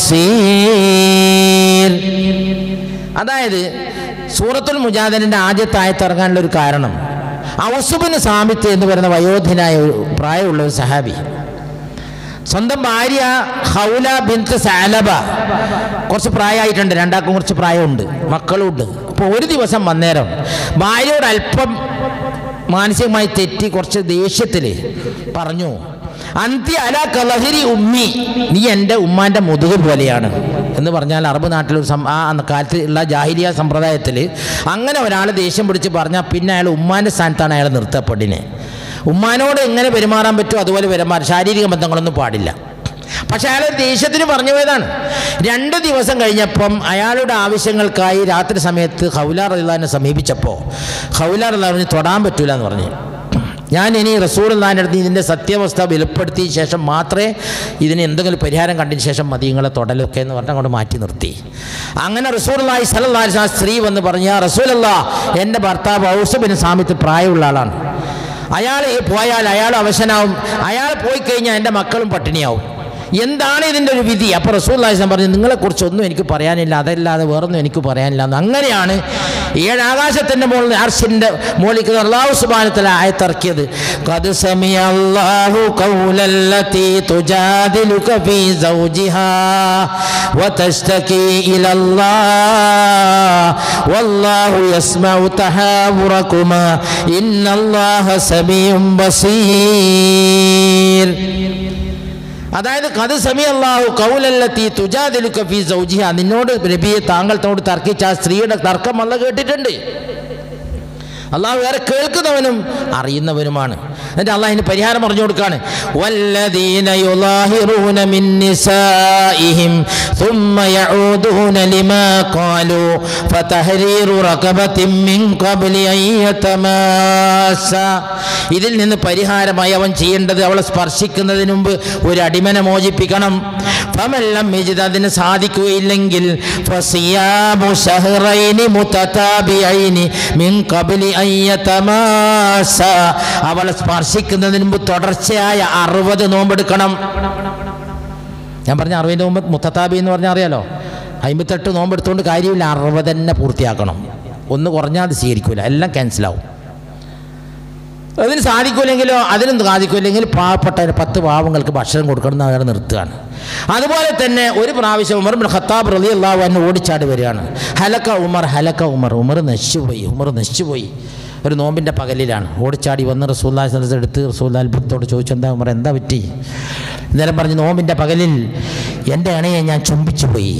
بصير അതായത് സൂറത്തുൽ മുജാദലിൻ്റെ ആദ്യത്തെ ആയത്ത് ഇറങ്ങാനുള്ള ഒരു കാരണം ഔസുബിന് സാമിത്ത് എന്ന് പറയുന്ന വയോധിനായ ഒരു പ്രായമുള്ള ഒരു സഹാബി സ്വന്തം ഭാര്യ ഹൗല ബിൻത്ത് സാലബ കുറച്ച് പ്രായമായിട്ടുണ്ട് രണ്ടാൾക്കും കുറച്ച് പ്രായമുണ്ട് മക്കളുമുണ്ട് അപ്പോൾ ഒരു ദിവസം വന്നേരം ഭാര്യയോട് അല്പം മാനസികമായി തെറ്റി കുറച്ച് ദേഷ്യത്തിൽ പറഞ്ഞു അന്ത്യ അല കലഹരി ഉമ്മി നീ എൻ്റെ ഉമ്മാൻ്റെ മുതുക് പോലെയാണ് എന്ന് പറഞ്ഞാൽ അറബ് നാട്ടിൽ ഒരു സം ആ അന്ന് കാലത്ത് ഉള്ള ജാഹിലിയ സമ്പ്രദായത്തിൽ അങ്ങനെ ഒരാൾ ദേഷ്യം പിടിച്ച് പറഞ്ഞാൽ പിന്നെ അയാൾ ഉമ്മാൻ്റെ സ്ഥാനത്താണ് അയാൾ നിർത്തപ്പെടിനെ ഉമ്മാനോട് എങ്ങനെ പെരുമാറാൻ പറ്റുമോ അതുപോലെ പെരുമാറും ശാരീരിക ബന്ധങ്ങളൊന്നും പാടില്ല പക്ഷെ അയാൾ ദേഷ്യത്തിന് പറഞ്ഞു പോയതാണ് രണ്ട് ദിവസം കഴിഞ്ഞപ്പം അയാളുടെ ആവശ്യങ്ങൾക്കായി രാത്രി സമയത്ത് ഹൗലാർ അള്ളഹാനെ സമീപിച്ചപ്പോൾ ഹൗലാർ അള്ളഹാനെ തൊടാൻ പറ്റൂല എന്ന് പറഞ്ഞു ഞാൻ ഇനി റസൂൽ അള്ളഹാൻ്റെ അടുത്ത് ഇതിൻ്റെ സത്യാവസ്ഥ വെളിപ്പെടുത്തിയ ശേഷം മാത്രമേ ഇതിന് എന്തെങ്കിലും പരിഹാരം കണ്ടതിന് ശേഷം മതി നിങ്ങളെ തൊടലൊക്കെ എന്ന് പറഞ്ഞ് അങ്ങോട്ട് മാറ്റി നിർത്തി അങ്ങനെ റസൂൽ അള്ളാഹി സലഹ് ആ സ്ത്രീ വന്ന് പറഞ്ഞ റസൂൽ അല്ലാ എൻ്റെ ഭർത്താവ് ഔസബിന് സാമിത്ത് പ്രായമുള്ള ആളാണ് അയാൾ പോയാൽ അയാൾ അവശനാവും അയാൾ പോയി കഴിഞ്ഞാൽ എൻ്റെ മക്കളും പട്ടിണിയാവും എന്താണ് ഇതിൻ്റെ ഒരു വിധി അപ്പോൾ റസൂൽ പറഞ്ഞു നിങ്ങളെക്കുറിച്ചൊന്നും എനിക്ക് പറയാനില്ല അതല്ലാതെ വേറൊന്നും എനിക്ക് പറയാനില്ല എന്ന് അങ്ങനെയാണ് ഏഴ് ആകാശത്തിൻ്റെ മുകളിൽ അർഷിൻ്റെ മുകളിൽ അള്ളാഹു സുബാനത്തിൽ ആയത്തിറക്കിയത് قد سمع الله قول التي تجادلك في زوجها وتشتكي إلى الله والله يسمع تحاوركما إن الله سميع بصير അതായത് കത് സമി അള്ളാഹു കൗലല്ലത്തി തുജാദിലുക ഫി സൗജിഹ നിന്നോട് നബിയെ താങ്കളത്തോട് തർക്കിച്ച ആ സ്ത്രീയുടെ തർക്കം അല്ല കേട്ടിട്ടുണ്ട് അള്ളാഹു വേറെ കേൾക്കുന്നവനും അറിയുന്നവനുമാണ് എന്നിട്ട് അള്ളാഹിന് പരിഹാരം പറഞ്ഞു കൊടുക്കാണ് വല്ലദീന യുലാഹിറൂന മിൻ നിസാഇഹിം ثم يعودون لما قالوا فتحرير رقبة من قبل أن يتماسا ഇതിൽ നിന്ന് പരിഹാരമായി അവൻ ചെയ്യേണ്ടത് അവളെ സ്പർശിക്കുന്നതിന് മുമ്പ് ഒരു അടിമനെ മോചിപ്പിക്കണം ഫമെല്ലാം മെജിത് അതിന് സാധിക്കുകയില്ലെങ്കിൽ ഫസിയാമു ശഹ്റൈനി മുതതാബിഐനി മിൻ ഖബ്ലി أن يتماسى അവളെ സ്പർശിക്കുന്നതിന് മുമ്പ് തുടർച്ചയായ അറുപത് നോമ്പെടുക്കണം ഞാൻ പറഞ്ഞ അറുപതിൻ്റെ മുമ്പ് മുത്തത്താബി എന്ന് പറഞ്ഞാൽ അറിയാലോ അമ്പത്തെട്ട് നോമ്പെടുത്തുകൊണ്ട് കാര്യമില്ല അറുപത് തന്നെ പൂർത്തിയാക്കണം ഒന്ന് കുറഞ്ഞാൽ അത് സ്വീകരിക്കില്ല എല്ലാം ക്യാൻസലാവും അതിന് സാധിക്കില്ലെങ്കിലോ അതിനും സാധിക്കില്ലെങ്കിൽ പാവപ്പെട്ട പത്ത് പാവങ്ങൾക്ക് ഭക്ഷണം കൊടുക്കണം എന്ന് അയാൾ നിർത്തുകയാണ് അതുപോലെ തന്നെ ഒരു പ്രാവശ്യം ഉമർ ബിൻ ഖത്താബ് റലി അള്ളാഹു എന്നെ ഓടിച്ചാടി വരികയാണ് ഹലക്ക ഉമർ ഹലക്ക ഉമർ ഉമർ നശിച്ചുപോയി ഉമർ നശിച്ചുപോയി ഒരു നോമ്പിൻ്റെ പകലിലാണ് ഓടിച്ചാടി വന്ന് റസൂല്ലാ എടുത്ത് റസൂല്ലാ അത്ഭുതത്തോട് ചോദിച്ചു എന്താ ഉമർ എന്താ പറ്റി നേരം പറഞ്ഞ് നോമ്പിൻ്റെ പകലിൽ എൻ്റെ അണയെ ഞാൻ ചുംബിച്ചു പോയി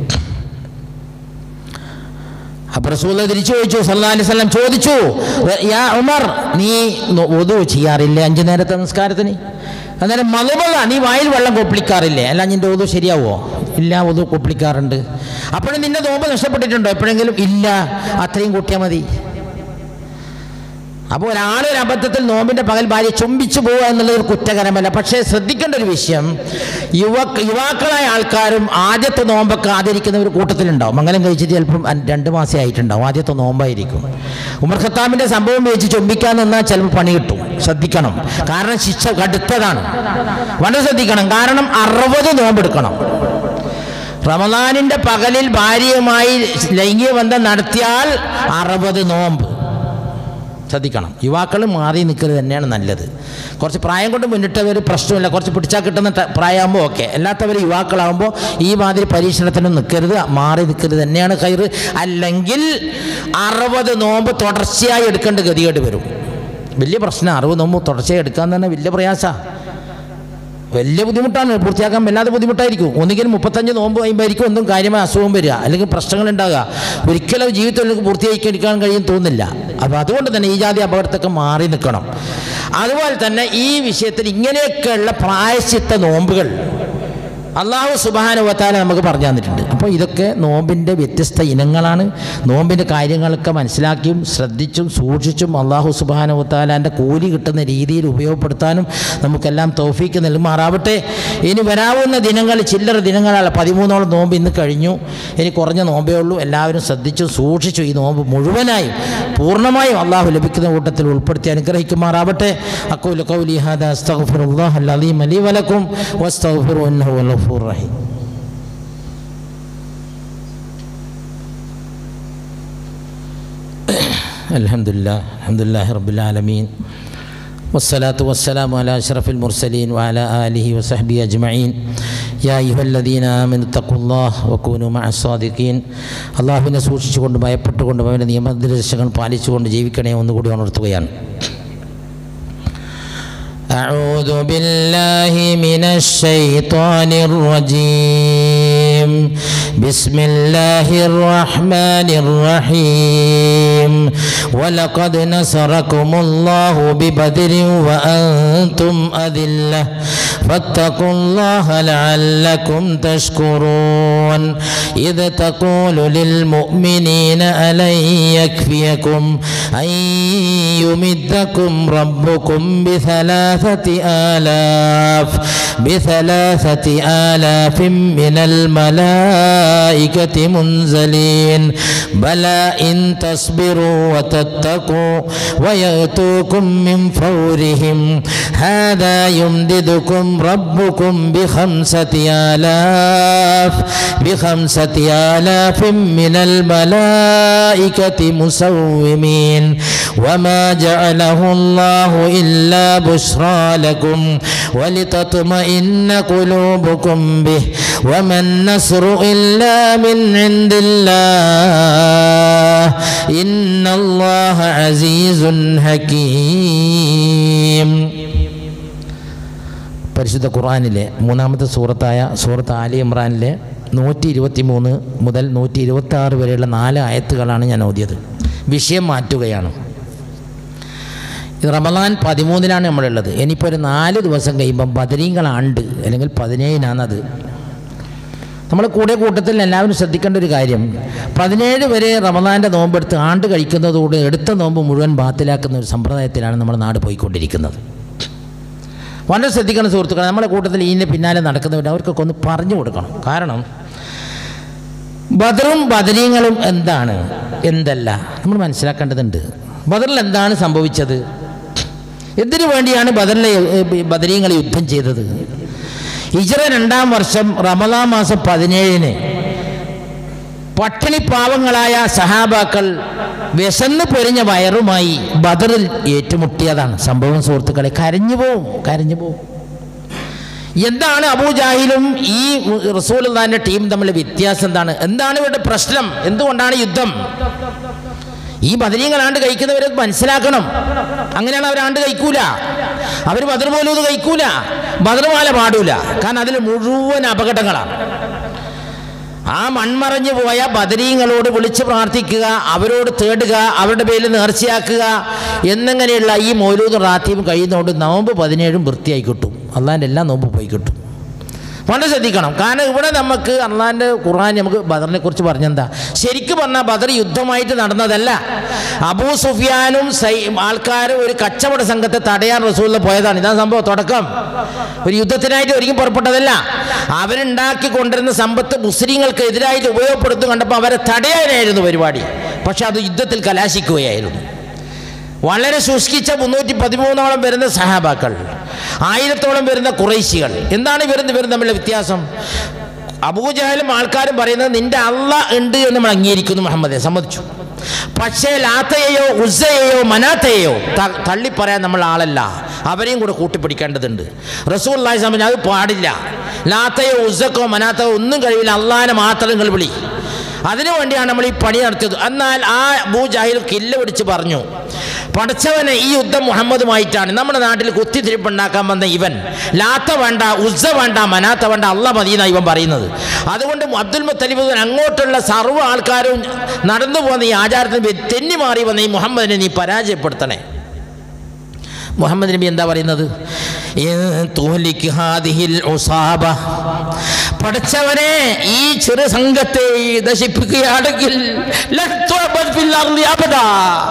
അപ്പൊ റസൂല തിരിച്ചു ചോദിച്ചു സല്ലല്ലാഹു അലൈഹി വസല്ലം ചോദിച്ചു യാ ഉമർ നീ ഒതു ചെയ്യാറില്ലേ അഞ്ചു നേരത്തെ നമസ്കാരത്തിന് അന്നേരം മലമല നീ വായിൽ വെള്ളം കൊപ്പിളിക്കാറില്ലേ അല്ല നിന്റെ ഒതു ശരിയാവോ ഇല്ല ഒതു കൊപ്പിളിക്കാറുണ്ട് അപ്പോഴും നിന്റെ നോമ്പ് നഷ്ടപ്പെട്ടിട്ടുണ്ടോ എപ്പോഴെങ്കിലും ഇല്ല അത്രയും കൂട്ടിയാൽ മതി അപ്പോൾ ഒരാളൊരു അബദ്ധത്തിൽ നോമ്പിൻ്റെ പകൽ ഭാര്യ ചുംബിച്ചു പോവുക എന്നുള്ളത് ഒരു കുറ്റകരമല്ല പക്ഷേ ശ്രദ്ധിക്കേണ്ട ഒരു വിഷയം യുവ യുവാക്കളായ ആൾക്കാരും ആദ്യത്തെ നോമ്പൊക്കെ ആദരിക്കുന്ന ഒരു കൂട്ടത്തിലുണ്ടാവും മംഗലം കഴിച്ചിട്ട് ചിലപ്പം അൻ- രണ്ട് മാസേ ആയിട്ടുണ്ടാവും ആദ്യത്തെ നോമ്പായിരിക്കും ഉമർ ഖത്താമിൻ്റെ സംഭവം വെച്ച് ചുംബിക്കാൻ നിന്നാൽ ചിലപ്പോൾ പണി കിട്ടും ശ്രദ്ധിക്കണം കാരണം ശിക്ഷ കടുത്തതാണ് വളരെ ശ്രദ്ധിക്കണം കാരണം അറുപത് നോമ്പെടുക്കണം റമദാനിൻ്റെ പകലിൽ ഭാര്യയുമായി ലൈംഗിക ബന്ധം നടത്തിയാൽ അറുപത് നോമ്പ് ശ്രദ്ധിക്കണം യുവാക്കൾ മാറി നിൽക്കുന്നത് തന്നെയാണ് നല്ലത് കുറച്ച് പ്രായം കൊണ്ട് മുന്നിട്ടവർ പ്രശ്നമില്ല കുറച്ച് പിടിച്ചാൽ കിട്ടുന്ന ട- പ്രായമാകുമ്പോൾ ഓക്കെ അല്ലാത്തവർ യുവാക്കളാകുമ്പോൾ ഈ മാതിരി പരീക്ഷണത്തിനും നിൽക്കരുത് മാറി നിൽക്കരുത് തന്നെയാണ് കയറ് അല്ലെങ്കിൽ അറുപത് നോമ്പ് തുടർച്ചയായി എടുക്കേണ്ട ഗതികേട് വരും വലിയ പ്രശ്നം അറുപത് നോമ്പ് തുടർച്ചയായി എടുക്കാൻ തന്നെ വലിയ പ്രയാസമാണ് വലിയ ബുദ്ധിമുട്ടാണ് പൂർത്തിയാക്കാൻ വല്ലാതെ ബുദ്ധിമുട്ടായിരിക്കും ഒന്നുകിൽ മുപ്പത്തഞ്ച് നോമ്പ് കഴിയുമ്പോഴായിരിക്കും ഒന്നും കാര്യമായ അസുഖം വരിക അല്ലെങ്കിൽ പ്രശ്നങ്ങൾ ഉണ്ടാകുക ഒരിക്കലും അത് ജീവിതത്തിൽ നിങ്ങൾക്ക് പൂർത്തിയാക്കിയെടുക്കാൻ കഴിയും തോന്നുന്നില്ല അപ്പോൾ അതുകൊണ്ട് തന്നെ ഈ ജാതി അപകടത്തൊക്കെ മാറി നിൽക്കണം അതുപോലെ തന്നെ ഈ വിഷയത്തിൽ ഇങ്ങനെയൊക്കെയുള്ള പ്രായശ്ചിത്ത നോമ്പുകൾ അള്ളാഹു സുബാനുവത്താല നമുക്ക് പറഞ്ഞു തന്നിട്ടുണ്ട് അപ്പോൾ ഇതൊക്കെ നോമ്പിൻ്റെ വ്യത്യസ്ത ഇനങ്ങളാണ് നോമ്പിൻ്റെ കാര്യങ്ങളൊക്കെ മനസ്സിലാക്കിയും ശ്രദ്ധിച്ചും സൂക്ഷിച്ചും അള്ളാഹു സുബാനുവത്താലാൻ്റെ കൂലി കിട്ടുന്ന രീതിയിൽ ഉപയോഗപ്പെടുത്താനും നമുക്കെല്ലാം തോഫീക്ക് നൽകുമാറാവട്ടെ ഇനി വരാവുന്ന ദിനങ്ങൾ ചില്ലറ ദിനങ്ങളല്ല പതിമൂന്നോളം നോമ്പ് ഇന്ന് കഴിഞ്ഞു ഇനി കുറഞ്ഞ നോമ്പേ ഉള്ളൂ എല്ലാവരും ശ്രദ്ധിച്ചു സൂക്ഷിച്ചു ഈ നോമ്പ് മുഴുവനായും പൂർണ്ണമായും അള്ളാഹു ലഭിക്കുന്ന കൂട്ടത്തിൽ ഉൾപ്പെടുത്തി അനുഗ്രഹിക്കുമാറാവട്ടെ അക്കൂല കൗലി ഹാദ അസ്തഗ്ഫിറുല്ലാഹ് അൽ അലീം അലി വലക്കും വസ്തഗ്ഫിറു ഇന്നഹു വൽ ഗഫൂർ റഹീം الحمد لله الحمد لله رب العالمين والصلاة والسلام على أشرف المرسلين وعلى آله وصحبه أجمعين يا أيها الذين آمنوا اتقوا الله وكونوا مع الصادقين അള്ളാഹുവിനെ സൂക്ഷിച്ചുകൊണ്ട് ഭയപ്പെട്ടുകൊണ്ട് അവൻ്റെ നിയമനിർദ്ദേശങ്ങൾ പാലിച്ചുകൊണ്ട് ജീവിക്കണേ ഒന്നുകൂടി ഉണർത്തുകയാണ് أعوذ بالله من الشيطان الرجيم بسم الله الرحمن الرحيم ولقد نصركم الله ببدر وأنتم أذلة فاتقوا الله لعلكم تشكرون إذ تقول للمؤمنين ألن يكفيكم أن يمدكم ربكم بثلاثة آلاف بثلاثة آلاف من الملائكة منزلين بلى إن تصبروا وتتقوا ويأتوكم من فورهم هذا يمددكم ربكم بخمسة آلاف بخمسة آلاف من الملائكة مسومين وما جعله الله إلا بشرى لكم ولتطمئن قلوبكم به وما النصر إلا من عند الله إن الله عزيز حكيم പരിശുദ്ധ ഖുർആനിലെ മൂന്നാമത്തെ സൂറത്തായ സൂറത്ത് ആലി ഇമ്രാനിലെ നൂറ്റി ഇരുപത്തി മൂന്ന് മുതൽ നൂറ്റി ഇരുപത്തി ആറ് വരെയുള്ള നാല് ആയത്തുകളാണ് ഞാൻ ഓതിയത് വിഷയം മാറ്റുകയാണ് ഇത് റമദാൻ പതിമൂന്നിനാണ് നമ്മളുള്ളത് ഇനിയിപ്പോൾ ഒരു നാല് ദിവസം കഴിയുമ്പം ബദരീങ്ങളാണ്ട് അല്ലെങ്കിൽ പതിനേഴിനാണത് നമ്മൾ കൂടെ കൂട്ടത്തിൽ എല്ലാവരും ശ്രദ്ധിക്കേണ്ട ഒരു കാര്യം പതിനേഴ് വരെ റമദാൻ്റെ നോമ്പെടുത്ത് ആണ്ട് കഴിക്കുന്നതോട് എടുത്ത നോമ്പ് മുഴുവൻ ബാത്തിലാക്കുന്ന ഒരു സമ്പ്രദായത്തിലാണ് നമ്മുടെ നാട് പോയിക്കൊണ്ടിരിക്കുന്നത് വളരെ ശ്രദ്ധിക്കണം സുഹൃത്തുക്കളെ നമ്മുടെ കൂട്ടത്തിൽ ഇതിൻ്റെ പിന്നാലെ നടക്കുന്നവർ അവർക്കൊക്കെ ഒന്ന് പറഞ്ഞു കൊടുക്കണം കാരണം ബദറും ബദരീങ്ങളും എന്താണ് എന്തല്ല നമ്മൾ മനസ്സിലാക്കേണ്ടതുണ്ട് ബദറിൽ എന്താണ് സംഭവിച്ചത് എന്തിനു വേണ്ടിയാണ് ബദറിലെ ബദരീങ്ങൾ യുദ്ധം ചെയ്തത് ഹിജറ രണ്ടാം വർഷം റമദാൻ മാസം പതിനേഴിന് പട്ടിണി പാവങ്ങളായ സഹാബാക്കൾ വിശന്ന് പൊരിഞ്ഞ വയറുമായി ബദറിൽ ഏറ്റുമുട്ടിയതാണ് സംഭവം സുഹൃത്തുക്കളെ കരഞ്ഞു പോവും കരഞ്ഞു പോവും എന്താണ് അബൂജാഹിലും ഈ റസൂൽദാന്റെ ടീം തമ്മിലെ വ്യത്യാസം എന്താണ് എന്താണ് ഇവരുടെ പ്രശ്നം എന്തുകൊണ്ടാണ് യുദ്ധം ഈ ബദരീങ്ങളാണ്ട് കഴിക്കുന്നവരെ മനസ്സിലാക്കണം അങ്ങനെയാണ് അവരാണ്ട് കഴിക്കൂല അവർ ബദർ പോലും ഇത് കഴിക്കൂല ബദർമാല പാടൂല കാരണം അതിൽ മുഴുവൻ അപകടങ്ങളാണ് ആ മൺമറഞ്ഞു പോയ ബദരീങ്ങളോട് വിളിച്ച് പ്രാർത്ഥിക്കുക അവരോട് തേടുക അവരുടെ പേരിൽ നേർച്ചയാക്കുക എന്നിങ്ങനെയുള്ള ഈ മൗലൂദ് റാത്തീവും കഴിയുന്നതുകൊണ്ട് നോമ്പ് പതിനേഴും വൃത്തിയായി കിട്ടും അള്ളാൻ്റെ എല്ലാ നോമ്പ് പോയി കിട്ടും വളരെ ശ്രദ്ധിക്കണം കാരണം ഇവിടെ നമുക്ക് അള്ളാൻ്റെ ഖുർആൻ നമുക്ക് ബദറിനെ കുറിച്ച് പറഞ്ഞെന്താ ശരിക്കും പറഞ്ഞാൽ ബദർ യുദ്ധമായിട്ട് നടന്നതല്ല അബൂ സുഫിയാനും സൈ ആൾക്കാരും ഒരു കച്ചവട സംഘത്തെ തടയാൻ റസൂലിൽ പോയതാണ് ഇതാണ് സംഭവം തുടക്കം ഒരു യുദ്ധത്തിനായിട്ട് ഒരിക്കലും പുറപ്പെട്ടതല്ല അവരുണ്ടാക്കി കൊണ്ടിരുന്ന സമ്പത്ത് മുസ്ലിങ്ങൾക്ക് എതിരായിട്ട് ഉപയോഗപ്പെടുത്തും കണ്ടപ്പോൾ അവരെ തടയാനായിരുന്നു പരിപാടി പക്ഷെ അത് യുദ്ധത്തിൽ കലാശിക്കുകയായിരുന്നു വളരെ ശുഷ്കിച്ച മുന്നൂറ്റി പതിമൂന്നോളം വരുന്ന സഹാബാക്കൾ ആയിരത്തോളം വരുന്ന കുറേശികൾ എന്താണ് ഇവരും ഇവരും തമ്മിലുള്ള വ്യത്യാസം അബൂജഹലും ആൾക്കാരും പറയുന്നത് നിന്റെ അള്ള ഉണ്ട് എന്ന് നമ്മൾ അംഗീകരിക്കുന്നു മുഹമ്മദെ സമ്മതിച്ചു പക്ഷേ ലാത്തയെയോ ഉസ്സയെയോ മനാത്തയെയോ ത- തള്ളിപ്പറയാൻ നമ്മൾ ആളല്ല അവരെയും കൂടെ കൂട്ടിപ്പിടിക്കേണ്ടതുണ്ട് റസൂൽ അള്ളാഹി സമയം അത് പാടില്ല ലാത്തയോ ഉസ്സക്കോ മനാത്തയോ ഒന്നും കഴിയില്ല അള്ളാഹിനെ മാത്രം നിങ്ങൾ വിളി അതിനു വേണ്ടിയാണ് നമ്മൾ ഈ പണി നടത്തിയത് എന്നാൽ ആ അബൂ ജാഹിൽ കില്ല പിടിച്ച് പറഞ്ഞു പഠിച്ചവനെ ഈ യുദ്ധം മുഹമ്മദുമായിട്ടാണ് നമ്മുടെ നാട്ടിൽ കുത്തിത്തിരിപ്പുണ്ടാക്കാൻ വന്ന ഇവൻ ലാത്ത വേണ്ട ഉസ്സ വേണ്ട മനാത്ത വേണ്ട അല്ല മദീന ഇവൻ പറയുന്നത് അതുകൊണ്ട് അബ്ദുൽ മുത്തലിബ് അങ്ങോട്ടുള്ള സർവ്വ ആൾക്കാരും നടന്നു പോകുന്ന ഈ ആചാരത്തിന് തെന്നി മാറി വന്ന ഈ മുഹമ്മദിനെ നീ പരാജയപ്പെടുത്തണേ മുഹമ്മദ് നബി എന്താ പറയുന്നത് ഇൻ തുഹ്ലിക് ഹാദിഹിൽ ഉസാബ. പഠിച്ചവനെ ഈ ചെറു സംഘത്തെ നശിപ്പിക്കുകയാണെങ്കിൽ ലൻ തുഅബദ് ഫിൽ അർളി അബദാ.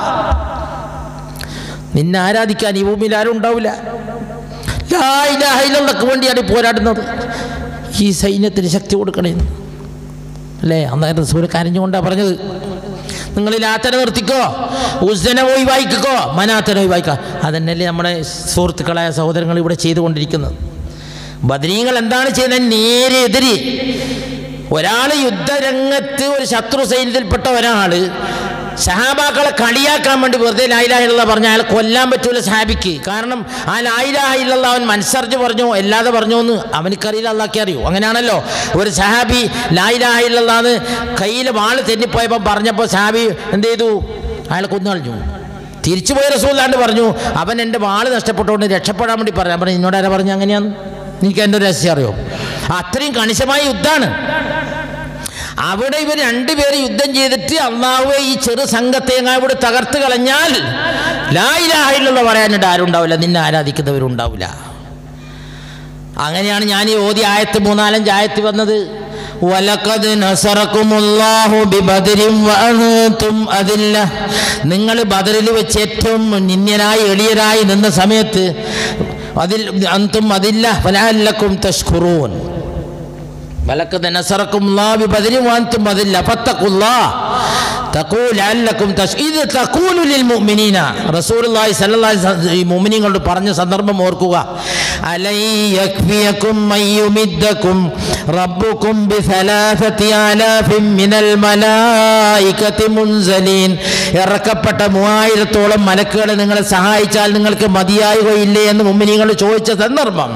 നിന്നെ ആരാധിക്കാൻ ഈ ഭൂമിയിൽ ആരും ഉണ്ടാവില്ല ലാ ഇലാഹ ഇല്ലല്ലാഹ്ക്ക് വേണ്ടിയാണ് ഈ പോരാടുന്നത് ഈ സൈന്യത്തിന് ശക്തി കൊടുക്കണേന്ന് അല്ലേ അന്നേരം റസൂൽ കരഞ്ഞുകൊണ്ടാണ് പറഞ്ഞത് നിങ്ങൾ ലാത്തനെ നിർത്തിക്കോ ഉസ്സനെ ഒഴിവായിക്കോ മനാത്തനെ ഒഴിവായിക്കോ അതന്നെയല്ലേ നമ്മുടെ സുഹൃത്തുക്കളായ സഹോദരങ്ങൾ ഇവിടെ ചെയ്തുകൊണ്ടിരിക്കുന്നത് ബദരീങ്ങൾ എന്താണ് ചെയ്യുന്നത് നേരെ എതിര് ഒരാൾ യുദ്ധരംഗത്ത് ഒരു ശത്രു സൈന്യത്തിൽപ്പെട്ട ഒരാൾ സഹാബാക്കളെ കളിയാക്കാൻ വേണ്ടി വെറുതെ ലായിലാഹിള്ള പറഞ്ഞ അയാളെ കൊല്ലാൻ പറ്റൂല സഹാബിക്ക് കാരണം ആ ലായിലാഹിള്ള അവൻ മനസ്സറിഞ്ഞ് പറഞ്ഞു അല്ലാതെ പറഞ്ഞു എന്ന് അവനക്കറിയില്ല അള്ളാക്കി അറിയൂ അങ്ങനെയാണല്ലോ ഒരു സഹാബി ലായിലാഹില്ലാന്ന് കയ്യിൽ വാള് തെന്നിപ്പോയപ്പോൾ പറഞ്ഞപ്പോൾ സഹാബി എന്ത് ചെയ്തു അയാളെ കൊന്നു കളഞ്ഞു തിരിച്ചുപോയ റസൂല്ലാണ്ട് പറഞ്ഞു അവൻ എൻ്റെ വാള് നഷ്ടപ്പെട്ടുകൊണ്ട് രക്ഷപ്പെടാൻ വേണ്ടി പറഞ്ഞു ഞാൻ പറഞ്ഞു എന്നോട് ആരാ പറഞ്ഞു അങ്ങനെയാന്ന് എനിക്ക് എൻ്റെ രഹസ്യം അറിയോ അത്രയും കണിശമായ യുദ്ധമാണ് അവിടെ ഇവർ രണ്ടുപേര് യുദ്ധം ചെയ്തിട്ട് അള്ളാഹുവെ ഈ ചെറു സംഘത്തെ അങ്ങ് ഇവിടെ തകർത്ത് കളഞ്ഞാൽ ലായിലാഹിലുള്ള പറയാനായിട്ട് ആരും ഉണ്ടാവില്ല നിന്നെ ആരാധിക്കുന്നവരുണ്ടാവില്ല അങ്ങനെയാണ് ഞാൻ ഈ ഓതി ആയത്ത് മൂന്നാലഞ്ച് ആയത്ത് വന്നത് വലഖദ് നസറക്കുമുല്ലാഹു ബിബദരിൻ വഅൻതും അതില്ല നിങ്ങൾ ബദറിൽ വെച്ച് ഏറ്റവും നിന്യനായി എളിയരായി നിന്ന സമയത്ത് അതിൽ അന്തും അതില്ല ഫലഅല്ലക്കും തഷ്കുറൂൻ ولقد نصركم الله ببدر وانتم اذله فاتقوا الله تقول لعلكم تش إذ تقول للمؤمنين رسول الله صلى الله عليه وسلم ഈ മുഅ്മിനീങ്ങളോട് പറഞ്ഞ സന്ദർഭം ഓർക്കുക അലൈ യക്ഫിയകും മയ്യുമിദ്ദകും റബ്ബുകും ബിസലാസതി ആലാഫിൻ മിനൽ മലായികതി മുൻസലീൻ ഇറക്കപ്പെട്ട മൂവായിരത്തോളം മലക്കുകളെ നിങ്ങളെ സഹായിച്ചാൽ നിങ്ങൾക്ക് മതിയാകുകയില്ലേ എന്ന് മുഅ്മിനീങ്ങൾ ചോദിച്ച സന്ദർഭം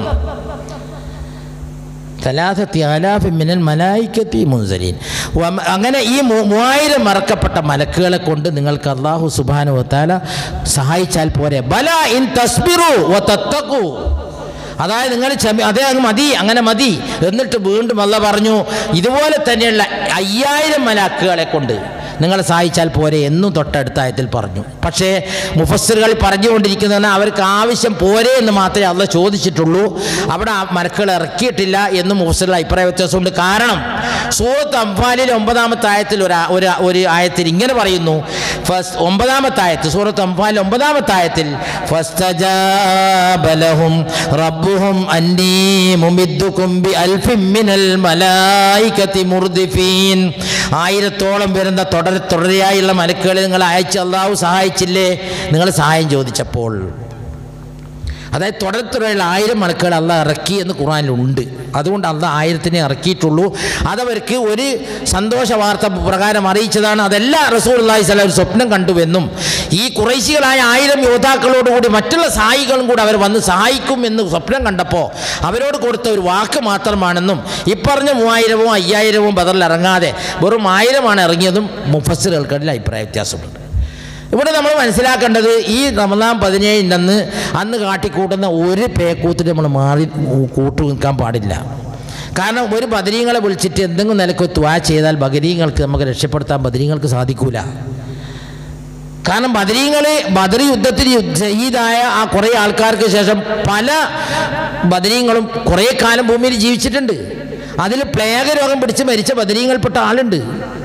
തലാസത്തി ആലാഫിൻ മിനൽ മലായിക്കത്തി മുൻസലീൻ വമ- അങ്ങനെ ഈ മൂ- മൂവായിരം മറക്കപ്പെട്ട മലക്കുകളെ കൊണ്ട് നിങ്ങൾക്ക് അള്ളാഹു സുബാനു വത്താല സഹായിച്ചാൽ പോരെ ബല ഇൻ തസ്ബിറു വ തത്തഖു അതായത് നിങ്ങൾ ക്ഷമ അതേ അങ്ങ് മതി അങ്ങനെ മതി എന്നിട്ട് വീണ്ടും അല്ല പറഞ്ഞു ഇതുപോലെ തന്നെയുള്ള അയ്യായിരം മലാക്കുകളെ കൊണ്ട് നിങ്ങൾ സഹായിച്ചാൽ പോരെ എന്നും തൊട്ടടുത്ത ആയത്തിൽ പറഞ്ഞു പക്ഷേ മുഫസ്സിറുകൾ പറഞ്ഞുകൊണ്ടിരിക്കുന്നതെന്ന് അവർക്ക് ആവശ്യം പോരെ എന്ന് മാത്രമേ അല്ല ചോദിച്ചിട്ടുള്ളൂ അവിടെ ആ മലക്കുകൾ ഇറക്കിയിട്ടില്ല എന്ന് മുഫസ്സിറുകൾ അഭിപ്രായ വ്യത്യാസമുണ്ട് കാരണം സൂറത്ത് അംഫാലിൽ ഒമ്പതാമത്തെ ആയത്തിൽ ഒരു ആ- ഒരു ഒരു ആയത്തിൽ ഇങ്ങനെ പറയുന്നു ഫസ്റ്റ് ഒമ്പതാമത്തെ ആയത്ത് സൂറത്ത് അംഫാലിൽ ഒമ്പതാമത്തെ ആയത്തിൽ فاستجاب لهم ربهم أني ممدكم بألف من الملائكة مردفين ആയിരത്തോളം വരുന്ന തുടർ തുടരെയായുള്ള മലക്കുകളെ നിങ്ങൾ അയച്ച് അള്ളാഹു സഹായിച്ചില്ലേ നിങ്ങൾ സഹായം ചോദിച്ചപ്പോൾ അതായത് തുടർത്തുടയുള്ള ആയിരം മലക്കുകൾ അല്ല ഇറക്കി എന്ന് ഖുറാനിലുണ്ട് അതുകൊണ്ട് അല്ല ആയിരത്തിനെ ഇറക്കിയിട്ടുള്ളൂ അതവർക്ക് ഒരു സന്തോഷ വാർത്ത പ്രകാരം അറിയിച്ചതാണ് അതെല്ലാ റസൂൽ അള്ളാഹി സ്വലാം ഒരു സ്വപ്നം കണ്ടുവെന്നും ഈ കുറേശികളായ ആയിരം യോദ്ധാക്കളോടുകൂടി മറ്റുള്ള സഹായികളും കൂടി അവർ വന്ന് സഹായിക്കും എന്ന് സ്വപ്നം കണ്ടപ്പോൾ അവരോട് കൊടുത്ത ഒരു വാക്ക് മാത്രമാണെന്നും ഇപ്പറഞ്ഞ മൂവായിരവും അയ്യായിരവും ബദറിൽ ഇറങ്ങാതെ വെറും ആയിരമാണ് ഇറങ്ങിയതും മുഫസ്സിറുകൾക്കിടയിൽ അഭിപ്രായ വ്യത്യാസമുണ്ട് ഇവിടെ നമ്മൾ മനസ്സിലാക്കേണ്ടത് ഈ റമദാൻ പതിനേഴിൻ്റെ അന്ന് അന്ന് കാട്ടിക്കൂട്ടുന്ന ഒരു പേക്കൂത്തിന് നമ്മൾ മാറി കൂട്ടു നിൽക്കാൻ പാടില്ല കാരണം ഒരു ബദരീങ്ങളെ വിളിച്ചിട്ട് എന്തെങ്കിലും നിലക്ക് ത്വാ ചെയ്താൽ ബദരീങ്ങൾക്ക് നമുക്ക് രക്ഷപ്പെടുത്താൻ ബദരീങ്ങൾക്ക് സാധിക്കൂല കാരണം ബദരീങ്ങൾ ബദർ യുദ്ധത്തിൽ യുദ്ധ- ഷഹീദായ ആ കുറേ ആൾക്കാർക്ക് ശേഷം പല ബദരീങ്ങളും കുറേ കാലം ഭൂമിയിൽ ജീവിച്ചിട്ടുണ്ട് അതിൽ പ്ലേഗ രോഗം പിടിച്ച് മരിച്ച ബദരീങ്ങൾപ്പെട്ട ആളുണ്ട്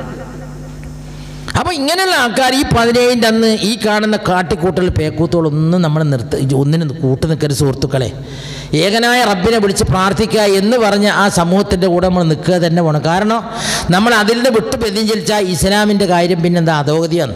അപ്പോൾ ഇങ്ങനെയുള്ള ആൾക്കാർ ഈ പതിനേഴിൻ്റെ അന്ന് ഈ കാണുന്ന കാട്ടിക്കൂട്ടൽ പേക്കൂത്തുകളൊന്നും നമ്മൾ നിർത്ത ഒന്നിനും കൂട്ടു നിൽക്കരുത് സുഹൃത്തുക്കളെ ഏകനായ റബ്ബിനെ വിളിച്ച് പ്രാർത്ഥിക്കുക എന്ന് പറഞ്ഞ ആ സമൂഹത്തിൻ്റെ കൂടെ നമ്മൾ നിൽക്കുക തന്നെ വേണം കാരണം നമ്മൾ അതിൽ നിന്ന് വിട്ട് വ്യതിചലിച്ചാൽ ഇസ്ലാമിൻ്റെ കാര്യം പിന്നെന്താ അധോഗതിയാണ്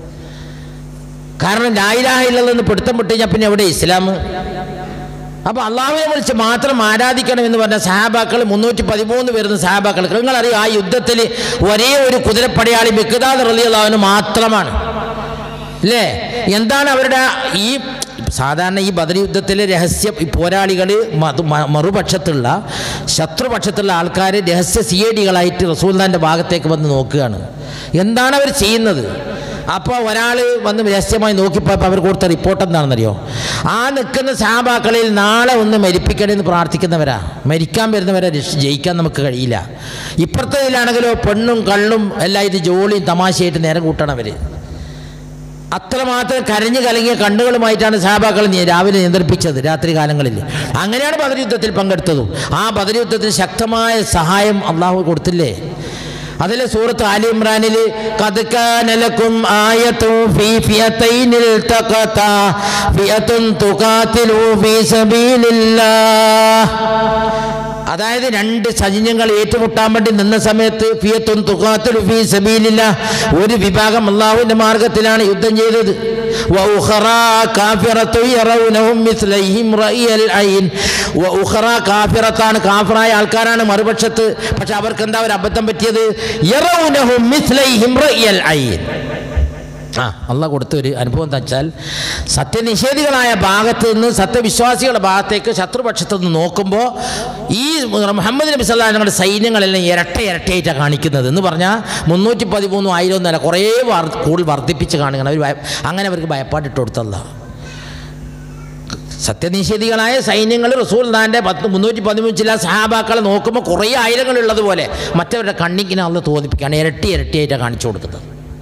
കാരണം ലായിലാഹില്ലെന്ന് പിടുത്തം വിട്ട് കഴിഞ്ഞാൽ പിന്നെ എവിടെ ഇസ്ലാം അപ്പോൾ അള്ളാഹുവിനെ വിളിച്ച് മാത്രം ആരാധിക്കണം എന്ന് പറഞ്ഞ സഹാബാക്കൾ മുന്നൂറ്റി പതിമൂന്ന് വരുന്ന സഹാബാക്കൾ നിങ്ങളറിയാം ആ യുദ്ധത്തിൽ ഒരേ ഒരു കുതിരപ്പടയാളി മിക്കതാദ് റലി അള്ളാഹുവിന് മാത്രമാണ് അല്ലേ എന്താണ് അവരുടെ ഈ സാധാരണ ഈ ബദർ യുദ്ധത്തിലെ രഹസ്യ ഈ പോരാളികൾ മതു മ- മറുപക്ഷത്തുള്ള ശത്രുപക്ഷത്തുള്ള ആൾക്കാർ രഹസ്യ സി ഐ ഡികളായിട്ട് റസൂൽദാൻ്റെ ഭാഗത്തേക്ക് വന്ന് നോക്കുകയാണ് എന്താണ് അവർ ചെയ്യുന്നത് അപ്പോൾ ഒരാൾ വന്ന് രഹസ്യമായി നോക്കിപ്പോയപ്പോൾ അവർ കൊടുത്ത റിപ്പോർട്ട് എന്താണെന്നറിയോ ആ നിൽക്കുന്ന സാബാക്കളിൽ നാളെ ഒന്ന് മരിപ്പിക്കണമെന്ന് പ്രാർത്ഥിക്കുന്നവരാ മരിക്കാൻ വരുന്നവരെ രക്ഷ ജയിക്കാൻ നമുക്ക് കഴിയില്ല ഇപ്പുറത്തതിലാണെങ്കിലോ പെണ്ണും കള്ളും എല്ലായിട്ട് ജോളിയും തമാശയായിട്ട് നേരം കൂട്ടണവർ അത്രമാത്രം കരഞ്ഞു കലങ്ങിയ കണ്ണുകളുമായിട്ടാണ് സഹാബാക്കൾ നി- രാവിലെ നിയന്ത്രിപ്പിച്ചത് രാത്രി കാലങ്ങളിൽ അങ്ങനെയാണ് ബദർ യുദ്ധത്തിൽ പങ്കെടുത്തതും ആ ബദർ യുദ്ധത്തിന് ശക്തമായ സഹായം അള്ളാഹു കൊടുത്തില്ലേ അതിലെ സൂറത്ത് ആലി ഇമ്രാനിൽ കതുക്കാനലക്കും ആയത്തു ഫീ ഫിയത്തൈനിൽ തഖതാ ഫിയത്തുൻ തുഖാതിലു ഫീ സബീലില്ലാഹ് അതായത് രണ്ട് സൈന്യങ്ങൾ ഏറ്റുമുട്ടാൻ വേണ്ടി നിന്ന സമയത്ത് ഫിയത്തുൻ തുഖാത്തിലു ഫീ സബീലില്ല ഒരു വിഭാഗം അള്ളാഹുവിന്റെ മാർഗത്തിലാണ് യുദ്ധം ചെയ്തത് വഉഖറാ കാഫിറത്തു യറൗനഹും മിസ്ലൈഹിം റഅയൽ ഐൻ വഉഖറാ കാഫിറത്താണ് കാഫിറായ ആൾക്കാരാണ് മറുപക്ഷത്ത് പക്ഷെ അവർക്ക് എന്താ ഒരു അബദ്ധം പറ്റിയത് യറൗനഹും മിസ്ലൈഹിം റഅയൽ ഐൻ ആ അള്ളാഹ് കൊടുത്ത ഒരു അനുഭവം എന്താ വെച്ചാൽ സത്യനിഷേധികളായ ഭാഗത്ത് നിന്ന് സത്യവിശ്വാസികളുടെ ഭാഗത്തേക്ക് ശത്രുപക്ഷത്ത് നിന്ന് നോക്കുമ്പോൾ ഈ മുഹമ്മദ് നബി സല്ലാ ഞങ്ങളുടെ സൈന്യങ്ങളെല്ലാം ഇരട്ട ഇരട്ടയായിട്ടാണ് കാണിക്കുന്നത് എന്ന് പറഞ്ഞാൽ മുന്നൂറ്റി പതിമൂന്നും ആയിരം എന്നല്ല കുറേ വർ കൂടുതൽ വർദ്ധിപ്പിച്ച് കാണുകയാണ് അവർ ഭയ- അങ്ങനെ അവർക്ക് ഭയപ്പാടിട്ട് കൊടുത്തല്ല സത്യനിഷേധികളായ സൈന്യങ്ങൾ റസൂൽ ദാൻ്റെ പത്ത് മുന്നൂറ്റി പതിമൂന്ന് ചില സഹാബാക്കളെ നോക്കുമ്പോൾ കുറേ ആയിരങ്ങളുള്ളതുപോലെ മറ്റവരുടെ കണ്ണിക്കിനെ അന്ന് തോന്നിപ്പിക്കുകയാണ് ഇരട്ടി ഇരട്ടിയായിട്ടാണ് കാണിച്ചു കൊടുക്കുന്നത്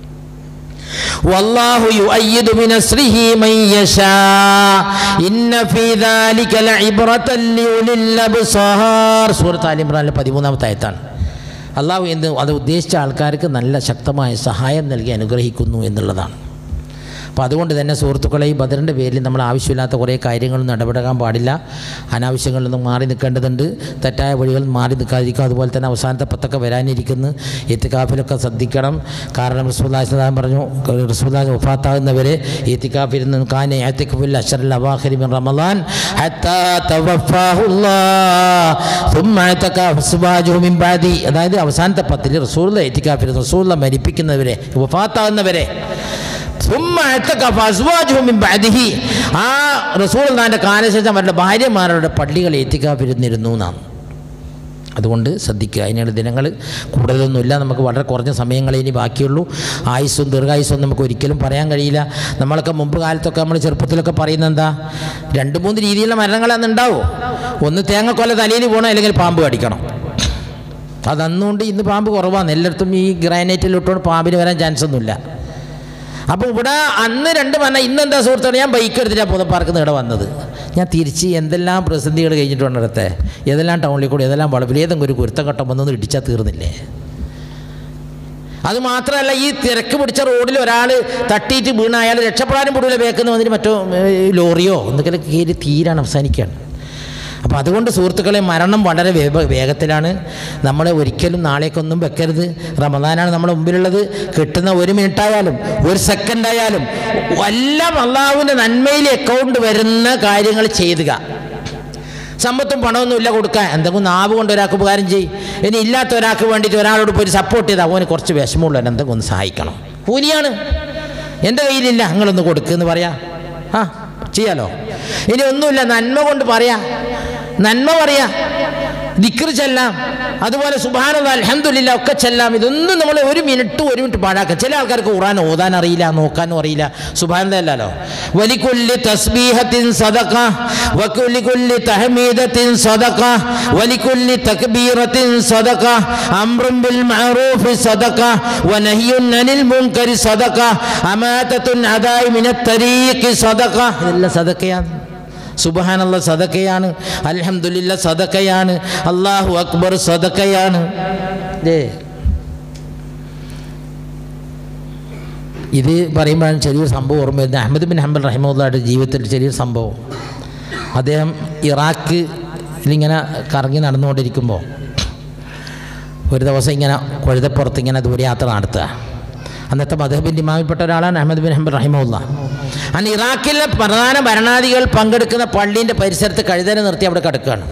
والله يؤيد بنصره من يشاء إن في ذلك لعبرة لأولي الأبصار സൂറത്ത് ആൽ ഇമ്രാനിലെ പതിമൂന്നാമത്തെ ആയത്താണ് അള്ളാഹു എന്ത് അത് ഉദ്ദേശിച്ച ആൾക്കാർക്ക് നല്ല ശക്തമായ സഹായം നൽകി അനുഗ്രഹിക്കുന്നു എന്നുള്ളതാണ് അപ്പോൾ അതുകൊണ്ട് തന്നെ സുഹൃത്തുക്കളെ ഈ ബദറിൻ്റെ പേരിൽ നമ്മൾ ആവശ്യമില്ലാത്ത കുറേ കാര്യങ്ങളൊന്നും ഇടപെടാൻ പാടില്ല അനാവശ്യങ്ങളിൽ നിന്നും മാറി നിൽക്കേണ്ടതുണ്ട് തെറ്റായ വഴികളിൽ നിന്ന് മാറി നിൽക്കാതിരിക്കുക അതുപോലെ തന്നെ അവസാനത്തെ പത്തൊക്കെ വരാനിരിക്കുന്നു എത്തിക്കാഫിലൊക്കെ ശ്രദ്ധിക്കണം കാരണം റസൂല്ലാഹി സ്വലാം പറഞ്ഞു റസൂല്ലാഹി വഫാത്താകുന്നവരെ എത്തിക്കാഫിൽ നിന്ന് കാനെ എത്തിക്കഫിൽ അഷറൽ അവാഖിരി മിൻ റമളാൻ ഹത്താ തവഫാഹുല്ലാഹ് ثم اعتكف أزواجه من بعدي അതായത് അവസാനത്തെ പത്തിൽ റസൂള്ള എത്തിക്കാഫിൽ റസൂള്ള മരിപ്പിക്കുന്നവരെ വഫാത്താകുന്നവരെ ثم اعتكف أزواجه من بعده ആ റസൂൽ നാൻ്റെ കാലശേഷം അവരുടെ ഭാര്യമാരുടെ പള്ളികൾ എത്തിക്കാഫിരുന്നിരുന്നു എന്നാണ് അതുകൊണ്ട് ശ്രദ്ധിക്കുക അതിനുള്ള ദിനങ്ങൾ കൂടുതലൊന്നുമില്ല നമുക്ക് വളരെ കുറഞ്ഞ സമയങ്ങളെ ഇനി ബാക്കിയുള്ളൂ ആയുസ്സും ദീർഘായുസ്സും നമുക്ക് ഒരിക്കലും പറയാൻ കഴിയില്ല നമ്മളൊക്കെ മുമ്പ് കാലത്തൊക്കെ നമ്മൾ ചെറുപ്പത്തിലൊക്കെ പറയുന്നത് എന്താ രണ്ട് മൂന്ന് രീതിയിലുള്ള മരണങ്ങൾ അന്ന് ഉണ്ടാവും ഒന്ന് തേങ്ങക്കൊല തലയിൽ പോകണം അല്ലെങ്കിൽ പാമ്പ് കടിക്കണം അതന്നുകൊണ്ട് ഇന്ന് പാമ്പ് കുറവാണ് എല്ലായിടത്തും ഈ ഗ്രാനൈറ്റിലിട്ടുകൊണ്ട് പാമ്പിന് വരാൻ ചാൻസ് ഒന്നുമില്ല അപ്പോൾ ഇവിടെ അന്ന് രണ്ട് പറഞ്ഞാൽ ഇന്ന് എന്താ സുഹൃത്തുക്കളെ ഞാൻ ബൈക്ക് എടുത്തിട്ടാണ് പുതപ്പാർക്ക് ഇവിടെ വന്നത് ഞാൻ തിരിച്ച് എന്തെല്ലാം പ്രതിസന്ധികൾ കഴിഞ്ഞിട്ടുണ്ട് ഇടത്തെ ഏതെല്ലാം ടൗണിൽ കൂടി ഏതെല്ലാം വളവിൽ ഏതെങ്കിലും ഒരു കുരുത്തഘട്ടം വന്നൊന്ന് ഇടിച്ചാൽ തീർന്നില്ലേ അത് മാത്രമല്ല ഈ തിരക്ക് പിടിച്ച റോഡിൽ ഒരാൾ തട്ടിയിട്ട് വീണ അയാൾ രക്ഷപ്പെടാനും പൊടിയില്ല വേക്കുന്ന വന്നിട്ട് മറ്റോ ഏ, ലോറിയോ എന്തൊക്കെ കയറി തീരാണ് അവസാനിക്കുകയാണ് അപ്പോൾ അതുകൊണ്ട് സുഹൃത്തുക്കളെ മരണം വളരെ വേഗ വേഗത്തിലാണ് നമ്മൾ ഒരിക്കലും നാളേക്കൊന്നും വെക്കരുത് റമദാനാണ് നമ്മുടെ മുമ്പിലുള്ളത് കിട്ടുന്ന ഒരു മിനിറ്റായാലും ഒരു സെക്കൻഡ് ആയാലും എല്ലാം അള്ളാഹുവിൻ്റെ നന്മയിൽ അക്കൗണ്ട് വരുന്ന കാര്യങ്ങൾ ചെയ്യുക സമ്പത്തും പണമൊന്നും ഇല്ല കൊടുക്കാൻ എന്തെങ്കിലും നാവ് കൊണ്ട് ഒരാൾക്ക് ഉപകാരം ചെയ്യും ഇനി ഇല്ലാത്ത ഒരാൾക്ക് വേണ്ടിയിട്ട് ഒരാളോട് പോയി സപ്പോർട്ട് ചെയ്താൽ അവന് കുറച്ച് വിഷമമുള്ളവൻ എന്തെങ്കിലും ഒന്ന് സഹായിക്കണം കൂലിയാണ് എൻ്റെ കയ്യിലില്ല നിങ്ങളൊന്ന് കൊടുക്കുമെന്ന് പറയാ ആ ചെയ്യാലോ ഇനി ഒന്നുമില്ല നന്മ കൊണ്ട് പറയാ നന്മ പറയാ ദിക്ർ ചെല്ലാം അതുപോലെ സുബാന അലഹമില്ല ഒക്കെ ചെല്ലാം ഇതൊന്നും നമ്മൾ ഒരു മിനിറ്റ് ഒരു മിനിറ്റ് പാഴാക്കുക ചില ആൾക്കാർക്ക് ഖുറാൻ ഓതാൻ അറിയില്ല നോക്കാനും അറിയില്ല സുബാനല്ലോ വലിക്കുല്ലി തസ്ബീഹത്തിൻ സദഖ വക്കുല്ലിക്കുല്ലി തഹമീദത്തിൻ സദഖ വലിക്കുല്ലി തക്ബീറത്തിൻ സദഖ അംറും ബിൽ മഅറൂഫി സദഖ വനഹിയുൻ അനിൽ മുൻകരി സദഖ അമാതത്തുൻ അദായി മിനത്ത് തരീഖി സദഖ ഇതെല്ലാം സദഖയാണ് സുബഹാനുള്ള സദക്കയാണ് അൽഹംദുലില്ല സദക്കയാണ് അള്ളാഹു അക്ബർ സദക്കയാണ് ഏ ഇത് പറയുമ്പോഴാണ് ചെറിയൊരു സംഭവം ഓർമ്മ വരുന്നത് അഹമ്മദ് ബിൻ ഹംബൽ റഹിമുള്ളയുടെ ജീവിതത്തിൽ ചെറിയൊരു സംഭവം അദ്ദേഹം ഇറാഖിലിങ്ങനെ കറങ്ങി നടന്നുകൊണ്ടിരിക്കുമ്പോൾ ഒരു ദിവസം ഇങ്ങനെ കൊഴുതപ്പുറത്ത് ഇങ്ങനെ ദൂരയാത്ര നടത്തുക അന്നത്തെ മധുബിൻ്റെ ഇമാമിൽപ്പെട്ട ഒരാളാണ് അഹമ്മദ് ബിൻ ഹംബൽ റഹിമുല്ല അന്ന് ഇറാഖിലെ പ്രധാന ഭരണാധികൾ പങ്കെടുക്കുന്ന പള്ളീൻ്റെ പരിസരത്ത് കഴുതനെ നിർത്തി അവിടെ കിടക്കുകയാണ്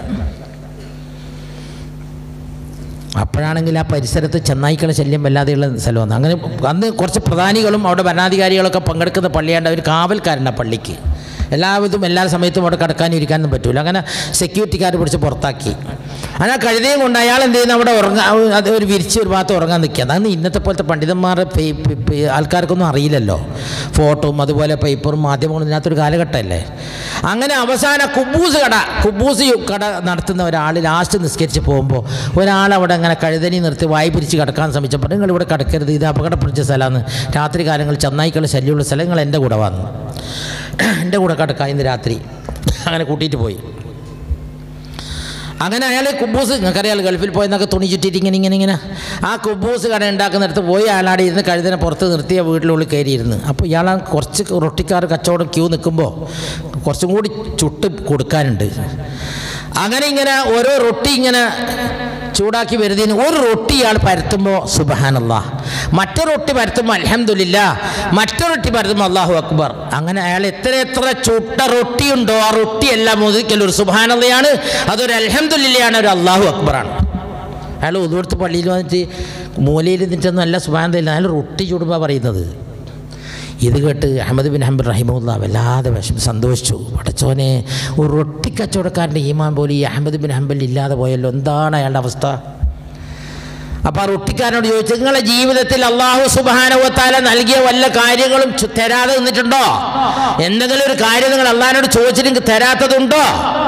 അപ്പോഴാണെങ്കിൽ ആ പരിസരത്ത് ചെന്നായിക്കളെ ശല്യം വല്ലാതെയുള്ള സ്ഥലമാണ് അങ്ങനെ അന്ന് കുറച്ച് പ്രധാനികളും അവിടെ ഭരണാധികാരികളൊക്കെ പങ്കെടുക്കുന്ന പള്ളിയാണ്ട് അവർ കാവൽക്കാരുണ്ട് ആ പള്ളിക്ക് എല്ലാവിധം എല്ലാ സമയത്തും അവിടെ കിടക്കാനും ഇരിക്കാനും പറ്റൂല അങ്ങനെ സെക്യൂരിറ്റിക്കാർ പിടിച്ച് പുറത്താക്കി അങ്ങനെ കഴുതയും കൊണ്ട് അയാൾ എന്ത് ചെയ്യുന്നു അവിടെ ഉറങ്ങാൻ അത് ഒരു വിരിച്ച് ഒരു ഭാഗത്ത് ഉറങ്ങാൻ നിൽക്കുക അതാണ് ഇന്നത്തെ പോലത്തെ പണ്ഡിതന്മാരുടെ പേ- പേ- പേ- ആൾക്കാർക്കൊന്നും അറിയില്ലല്ലോ ഫോട്ടോയും അതുപോലെ പേപ്പറും മാധ്യമങ്ങളും ഇതിനകത്തൊരു കാലഘട്ടമല്ലേ അങ്ങനെ അവസാന കുബൂസ് കട കുബൂസ് യു- കട നടത്തുന്ന ഒരാൾ ലാസ്റ്റ് നിസ്കരിച്ച് പോകുമ്പോൾ ഒരാൾ അവിടെ അങ്ങനെ കഴുതനി നിർത്തി വായി പിരിച്ച് കിടക്കാൻ ശ്രമിച്ചപ്പോൾ നിങ്ങൾ ഇവിടെ കിടക്കരുത് ഇത് അപകടപ്പിടിച്ച സ്ഥലമാണ് രാത്രി കാലങ്ങൾ ചെന്നായിക്കൾ ശല്യമുള്ള സ്ഥലങ്ങൾ എൻ്റെ കൂടെ വന്നു എൻ്റെ കൂടെ കിടക്കാം ഇന്ന് രാത്രി അങ്ങനെ കൂട്ടിയിട്ട് പോയി അങ്ങനെ അയാൾ കുബൂസ് നിങ്ങൾക്കറിയാം ഗൾഫിൽ പോയെന്നൊക്കെ തുണി ചുറ്റിയിട്ട് ഇങ്ങനെ ഇങ്ങനെ ഇങ്ങനെ ആ കുബൂസ് കട ഉണ്ടാക്കുന്നിടത്ത് പോയി അയാളാടെ ഇരുന്ന് കഴുതിനെ പുറത്ത് നിർത്തിയ വീട്ടിനുള്ളിൽ കയറിയിരുന്നു അപ്പോൾ ഇയാൾ ആ കുറച്ച് റൊട്ടിക്കാർ കച്ചവടം ക്യൂ നിൽക്കുമ്പോൾ കുറച്ചും കൂടി ചുട്ട് കൊടുക്കാനുണ്ട് അങ്ങനെ ഇങ്ങനെ ഓരോ റൊട്ടി ഇങ്ങനെ ചൂടാക്കി വരുന്നതിന് ഒരു റൊട്ടി ഇയാൾ പരത്തുമ്പോൾ സുബഹാനല്ലാ മറ്റൊരു റൊട്ടി പരത്തുമ്പോൾ അലഹമില്ല മറ്റൊരു റൊട്ടി പരത്തുമ്പോൾ അള്ളാഹു അക്ബർ അങ്ങനെ അയാൾ എത്ര എത്ര ചുട്ട റൊട്ടിയുണ്ടോ ആ റൊട്ടിയെല്ലാം ഒതുക്കൽ ഒരു സുബഹാനല്ലയാണ് അതൊരു അലഹമില്ലയാണ് ഒരു അള്ളാഹു അക്ബറാണ് അയാൾ ഉതുകൊടുത്ത് പള്ളിയിൽ വന്നിട്ട് മൂലയിൽ നിന്നിട്ടൊന്നും അല്ല സുബാനല്ല അയാൾ റൊട്ടി ചൂടുമ്പോൾ പറയുന്നത് ഇത് കേട്ട് അഹമ്മദ് ബിൻ ഹംബർ റഹിമുല്ല വല്ലാതെ വിഷം സന്തോഷിച്ചു പടച്ചോനെ ഒരു റൊട്ടി കച്ചവടക്കാരൻ്റെ ഈമാൻ പോലും ഈ അഹമ്മദ് ബിൻ ഹംബൽ ഇല്ലാതെ പോയല്ലോ എന്താണ് അയാളുടെ അവസ്ഥ അപ്പോൾ ആ റൊട്ടിക്കാരനോട് ചോദിച്ചു നിങ്ങളെ ജീവിതത്തിൽ അള്ളാഹു സുബാനവത്താല നൽകിയ വല്ല കാര്യങ്ങളും ചു- തരാതെ നിന്നിട്ടുണ്ടോ എന്തെങ്കിലും ഒരു കാര്യം നിങ്ങൾ അള്ളാഹിനോട് ചോദിച്ചിട്ട് നിങ്ങൾക്ക് തരാത്തതുണ്ടോ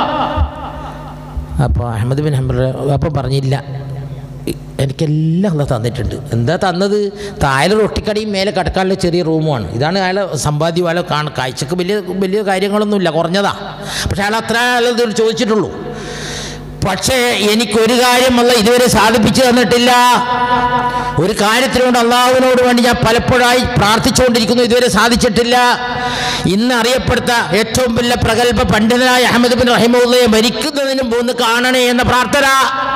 അപ്പോൾ അഹമ്മദ് ബിൻ ഹംബർ അപ്പം പറഞ്ഞില്ല ഇ- എനിക്കെല്ലാം അല്ല തന്നിട്ടുണ്ട് എന്താ തന്നത് താഴെ റൊട്ടിക്കടിയും മേലെ കിടക്കാനുള്ള ചെറിയ റൂമുമാണ് ഇതാണ് അയാളെ സമ്പാദ്യം അയാളെ കാണ കാഴ്ചക്ക് വലിയ വലിയ കാര്യങ്ങളൊന്നുമില്ല കുറഞ്ഞതാ പക്ഷെ അയാൾ അത്ര അയാളത് ചോദിച്ചിട്ടുള്ളൂ പക്ഷേ എനിക്കൊരു കാര്യം അല്ല ഇതുവരെ സാധിപ്പിച്ചു തന്നിട്ടില്ല ഒരു കാര്യത്തിനോട് അള്ളാഹുവിനോട് വേണ്ടി ഞാൻ പലപ്പോഴായി പ്രാർത്ഥിച്ചുകൊണ്ടിരിക്കുന്നു ഇതുവരെ സാധിച്ചിട്ടില്ല ഇന്ന് അറിയപ്പെടുത്ത ഏറ്റവും വലിയ പ്രഗത്ഭ പണ്ഡിതനായ അഹമ്മദ് ബിൻ റഹിമുള്ളയെ മരിക്കുന്നതിന് മുമ്പ് ഒന്ന് കാണണേ എന്ന പ്രാർത്ഥന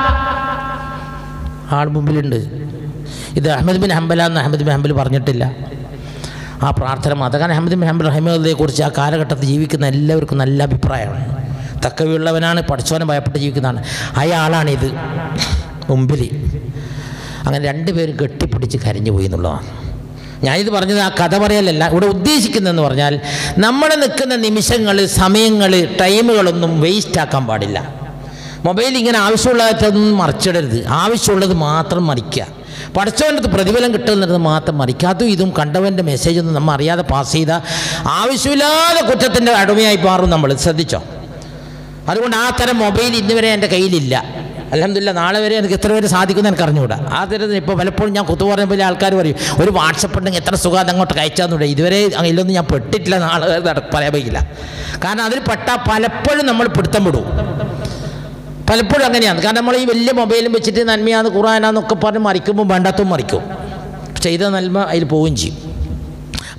ആൾ മുമ്പിലുണ്ട് ഇത് അഹമ്മദ് ബിൻ ഹംബല എന്ന് അഹമ്മദ് ബിൻ ഹംബൽ പറഞ്ഞിട്ടില്ല ആ പ്രാർത്ഥന മതകാൻ അഹമ്മദ് ബിൻ ഹംബൽ റഹിമയെ കുറിച്ച് ആ കാലഘട്ടത്തിൽ ജീവിക്കുന്ന എല്ലാവർക്കും നല്ല അഭിപ്രായമാണ് തക്കവയുള്ളവനാണ് പഠിച്ചവനെ ഭയപ്പെട്ട് ജീവിക്കുന്നതാണ് അയാളാണിത് മുമ്പിൽ അങ്ങനെ രണ്ടുപേരും കെട്ടിപ്പിടിച്ച് കരഞ്ഞു പോയി എന്നുള്ളതാണ് ഞാനിത് പറഞ്ഞത് ആ കഥ പറയലല്ല ഇവിടെ ഉദ്ദേശിക്കുന്നതെന്ന് പറഞ്ഞാൽ നമ്മൾ നിൽക്കുന്ന നിമിഷങ്ങൾ സമയങ്ങൾ ടൈമുകളൊന്നും വേസ്റ്റ് ആക്കാൻ പാടില്ല മൊബൈൽ ഇങ്ങനെ ആവശ്യമുള്ളതൊന്നും മറിച്ചിടരുത് ആവശ്യമുള്ളത് മാത്രം മറിക്കുക പഠിച്ചവൻ്റെ അടുത്ത് പ്രതിഫലം കിട്ടുന്നത് മാത്രം മറിക്കുക അതും ഇതും കണ്ടവൻ്റെ മെസ്സേജ് ഒന്നും നമ്മൾ അറിയാതെ പാസ് ചെയ്ത ആവശ്യമില്ലാതെ കുറ്റത്തിൻ്റെ അടിമയായി മാറും നമ്മൾ ശ്രദ്ധിച്ചോ അതുകൊണ്ട് ആ തരം മൊബൈൽ ഇന്ന് വരെ എൻ്റെ കയ്യിലില്ല അലഹമില്ല നാളെ വരെ എനിക്ക് എത്ര പേര് സാധിക്കുമെന്ന് എനിക്ക് അറിഞ്ഞുകൂടാ ആ തരത്തിൽ ഇപ്പോൾ പലപ്പോഴും ഞാൻ കുത്തു പറയുമ്പോൾ ആൾക്കാർ പറയും ഒരു വാട്സപ്പ് ഉണ്ടെങ്കിൽ എത്ര സുഖം അങ്ങോട്ട് കഴിച്ചാന്നൂടെ ഇതുവരെ അതിലൊന്നും ഞാൻ പെട്ടിട്ടില്ല നാളെ വരെ നട- പറയാൻ പറ്റില്ല കാരണം അതിൽ പെട്ടാൽ പലപ്പോഴും നമ്മൾ പിടുത്തം വിടും പലപ്പോഴും അങ്ങനെയാണ് കാരണം നമ്മൾ ഈ വലിയ മൊബൈലും വെച്ചിട്ട് നന്മയാണ് ഖുറാനാന്നൊക്കെ പറഞ്ഞ് മറിക്കുമ്പോൾ വേണ്ടാത്തതും മറിക്കും ചെയ്ത നന്മ അതിൽ പോവുകയും ചെയ്യും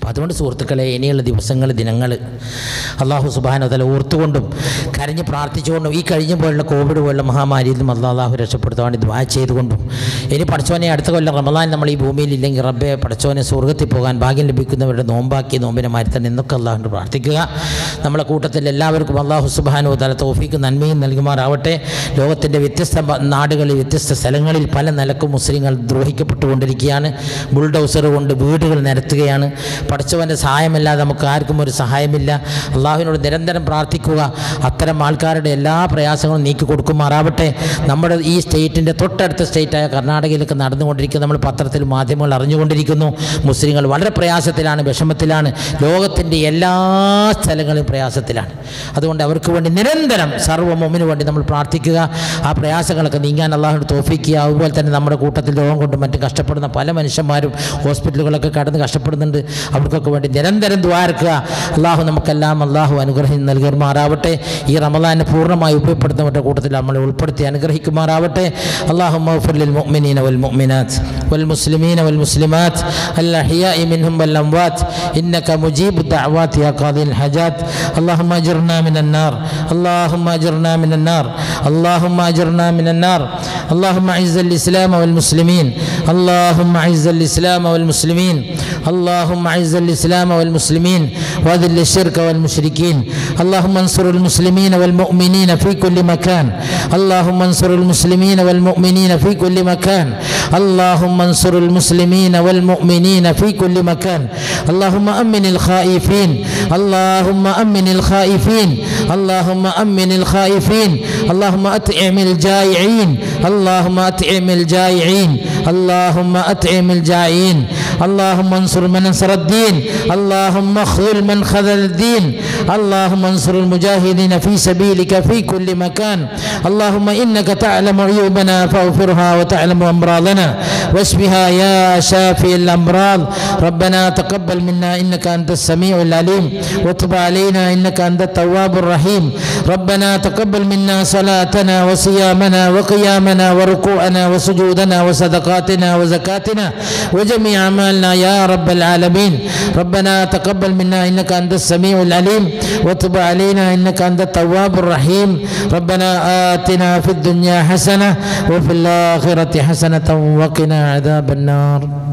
അപ്പം അതുകൊണ്ട് സുഹൃത്തുക്കളെ ഇനിയുള്ള ദിവസങ്ങൾ ദിനങ്ങൾ അള്ളാഹു സുബാന തല ഓർത്തുകൊണ്ടും കരഞ്ഞ് പ്രാർത്ഥിച്ചുകൊണ്ടും ഈ കഴിഞ്ഞ പോലുള്ള കോവിഡ് പോലുള്ള മഹാമാരിയിൽ നിന്നും അള്ളാഹു രക്ഷപ്പെടുത്താൻ വേണ്ടി ദ്വാ ചെയ്തുകൊണ്ടും ഇനി പഠിച്ചവനെ അടുത്ത കൊല്ലം റമദാൻ നമ്മൾ ഈ ഭൂമിയിൽ ഇല്ലെങ്കിൽ റബ്ബെ പഠിച്ചവനെ സ്വർഗത്തിൽ പോകാൻ ഭാഗ്യം ലഭിക്കുന്നവരുടെ നോമ്പാക്കി നോമ്പിനെ മാറ്റി എന്നൊക്കെ അള്ളാഹുണ്ട് പ്രാർത്ഥിക്കുക നമ്മളെ കൂട്ടത്തിൽ എല്ലാവർക്കും അള്ളാഹു സുബാനു തല തോഫിക്ക് നന്മയും നൽകുമാറാവട്ടെ ലോകത്തിൻ്റെ വ്യത്യസ്ത ബ- നാടുകളിൽ വ്യത്യസ്ത സ്ഥലങ്ങളിൽ പല നിലക്കും മുസ്ലിങ്ങൾ ദ്രോഹിക്കപ്പെട്ടുകൊണ്ടിരിക്കുകയാണ് ബുൾഡൗസർ കൊണ്ട് വീടുകൾ നിരത്തുകയാണ് പഠിച്ചവൻ്റെ സഹായമല്ലാതെ നമുക്ക് ആർക്കും ഒരു സഹായമില്ല അള്ളാഹുവിനോട് നിരന്തരം പ്രാർത്ഥിക്കുക അത്തരം ആൾക്കാരുടെ എല്ലാ പ്രയാസങ്ങളും നീക്കി കൊടുക്കുമാറാവട്ടെ നമ്മുടെ ഈ സ്റ്റേറ്റിൻ്റെ തൊട്ടടുത്ത സ്റ്റേറ്റായ കർണാടകയിലൊക്കെ നടന്നുകൊണ്ടിരിക്കുന്ന നമ്മൾ പത്രത്തിൽ മാധ്യമങ്ങൾ അറിഞ്ഞുകൊണ്ടിരിക്കുന്നു മുസ്ലിങ്ങൾ വളരെ പ്രയാസത്തിലാണ് വിഷമത്തിലാണ് ലോകത്തിൻ്റെ എല്ലാ സ്ഥലങ്ങളിലും പ്രയാസത്തിലാണ് അതുകൊണ്ട് അവർക്ക് വേണ്ടി നിരന്തരം സർവ്വമൊമിന് വേണ്ടി നമ്മൾ പ്രാർത്ഥിക്കുക ആ പ്രയാസങ്ങളൊക്കെ നീങ്ങാൻ അള്ളാഹുവിന് തോഫിക്കുക അതുപോലെ തന്നെ നമ്മുടെ കൂട്ടത്തിൽ രോഗം കൊണ്ടും മറ്റും കഷ്ടപ്പെടുന്ന പല മനുഷ്യന്മാരും ഹോസ്പിറ്റലുകളൊക്കെ കടന്ന് കഷ്ടപ്പെടുന്നുണ്ട് അവർക്കൊക്കെ വേണ്ടി നിരന്തരം ദ്വാരക്കുക അള്ളാഹു നമുക്കെല്ലാം അള്ളാഹു അനുഗ്രഹം നൽകുമാറാവട്ടെ ഈ റമദാനെ പൂർണ്ണമായി ഉപയോഗപ്പെടുത്തുന്നവരുടെ കൂട്ടത്തിൽ നമ്മളെ ഉൾപ്പെടുത്തി അനുഗ്രഹിക്കുമാറാവട്ടെ അള്ളാഹു മൗഫുലിൽ മുഅ്മിനീന വൽ മുഅ്മിനാത്ത് വൽ മുസ്ലിമീന വൽ മുസ്ലിമാത്ത് الأحياء منهم والأموات إنك مجيب الدعوات يا قاضي الحاجات اللهم أجرنا من النار اللهم أجرنا من النار اللهم أجرنا من النار اللهم أعز الإسلام والمسلمين اللهم أعز الإسلام والمسلمين اللهم أعز الإسلام والمسلمين وأذل الشرك والمشركين اللهم انصر المسلمين والمؤمنين في كل مكان اللهم انصر المسلمين والمؤمنين في كل مكان اللهم انصر المسلمين والمؤمنين في كل مكان اللهم أمن الخائفين اللهم أمن الخائفين اللهم أمن الخائفين اللهم أطعم الجائعين اللهم أطعم الجائعين اللهم أطعم الجائعين اللهم انصر من انصر الدين اللهم اخذل من خذل الدين اللهم انصر المجاهدين في سبيلك في كل مكان اللهم إنك تعلم عيوبنا فاغفرها وتعلم أمراضنا واشفها يا شافي الأمراض ربنا تقبل منا إنك أنت السميع العليم وتب علينا إنك أنت التواب الرحيم ربنا تقبل منا صلاتنا وصيامنا وقيامنا وركوعنا وسجودنا وصدقاتنا وزكاتنا وجميع أعمالنا يا رب العالمين ربنا تقبل منا إنك أنت السميع العليم وتب علينا إنك أنت التواب الرحيم ربنا آتنا في الدنيا حسنة وفي الآخرة حسنة وقنا عذاب النار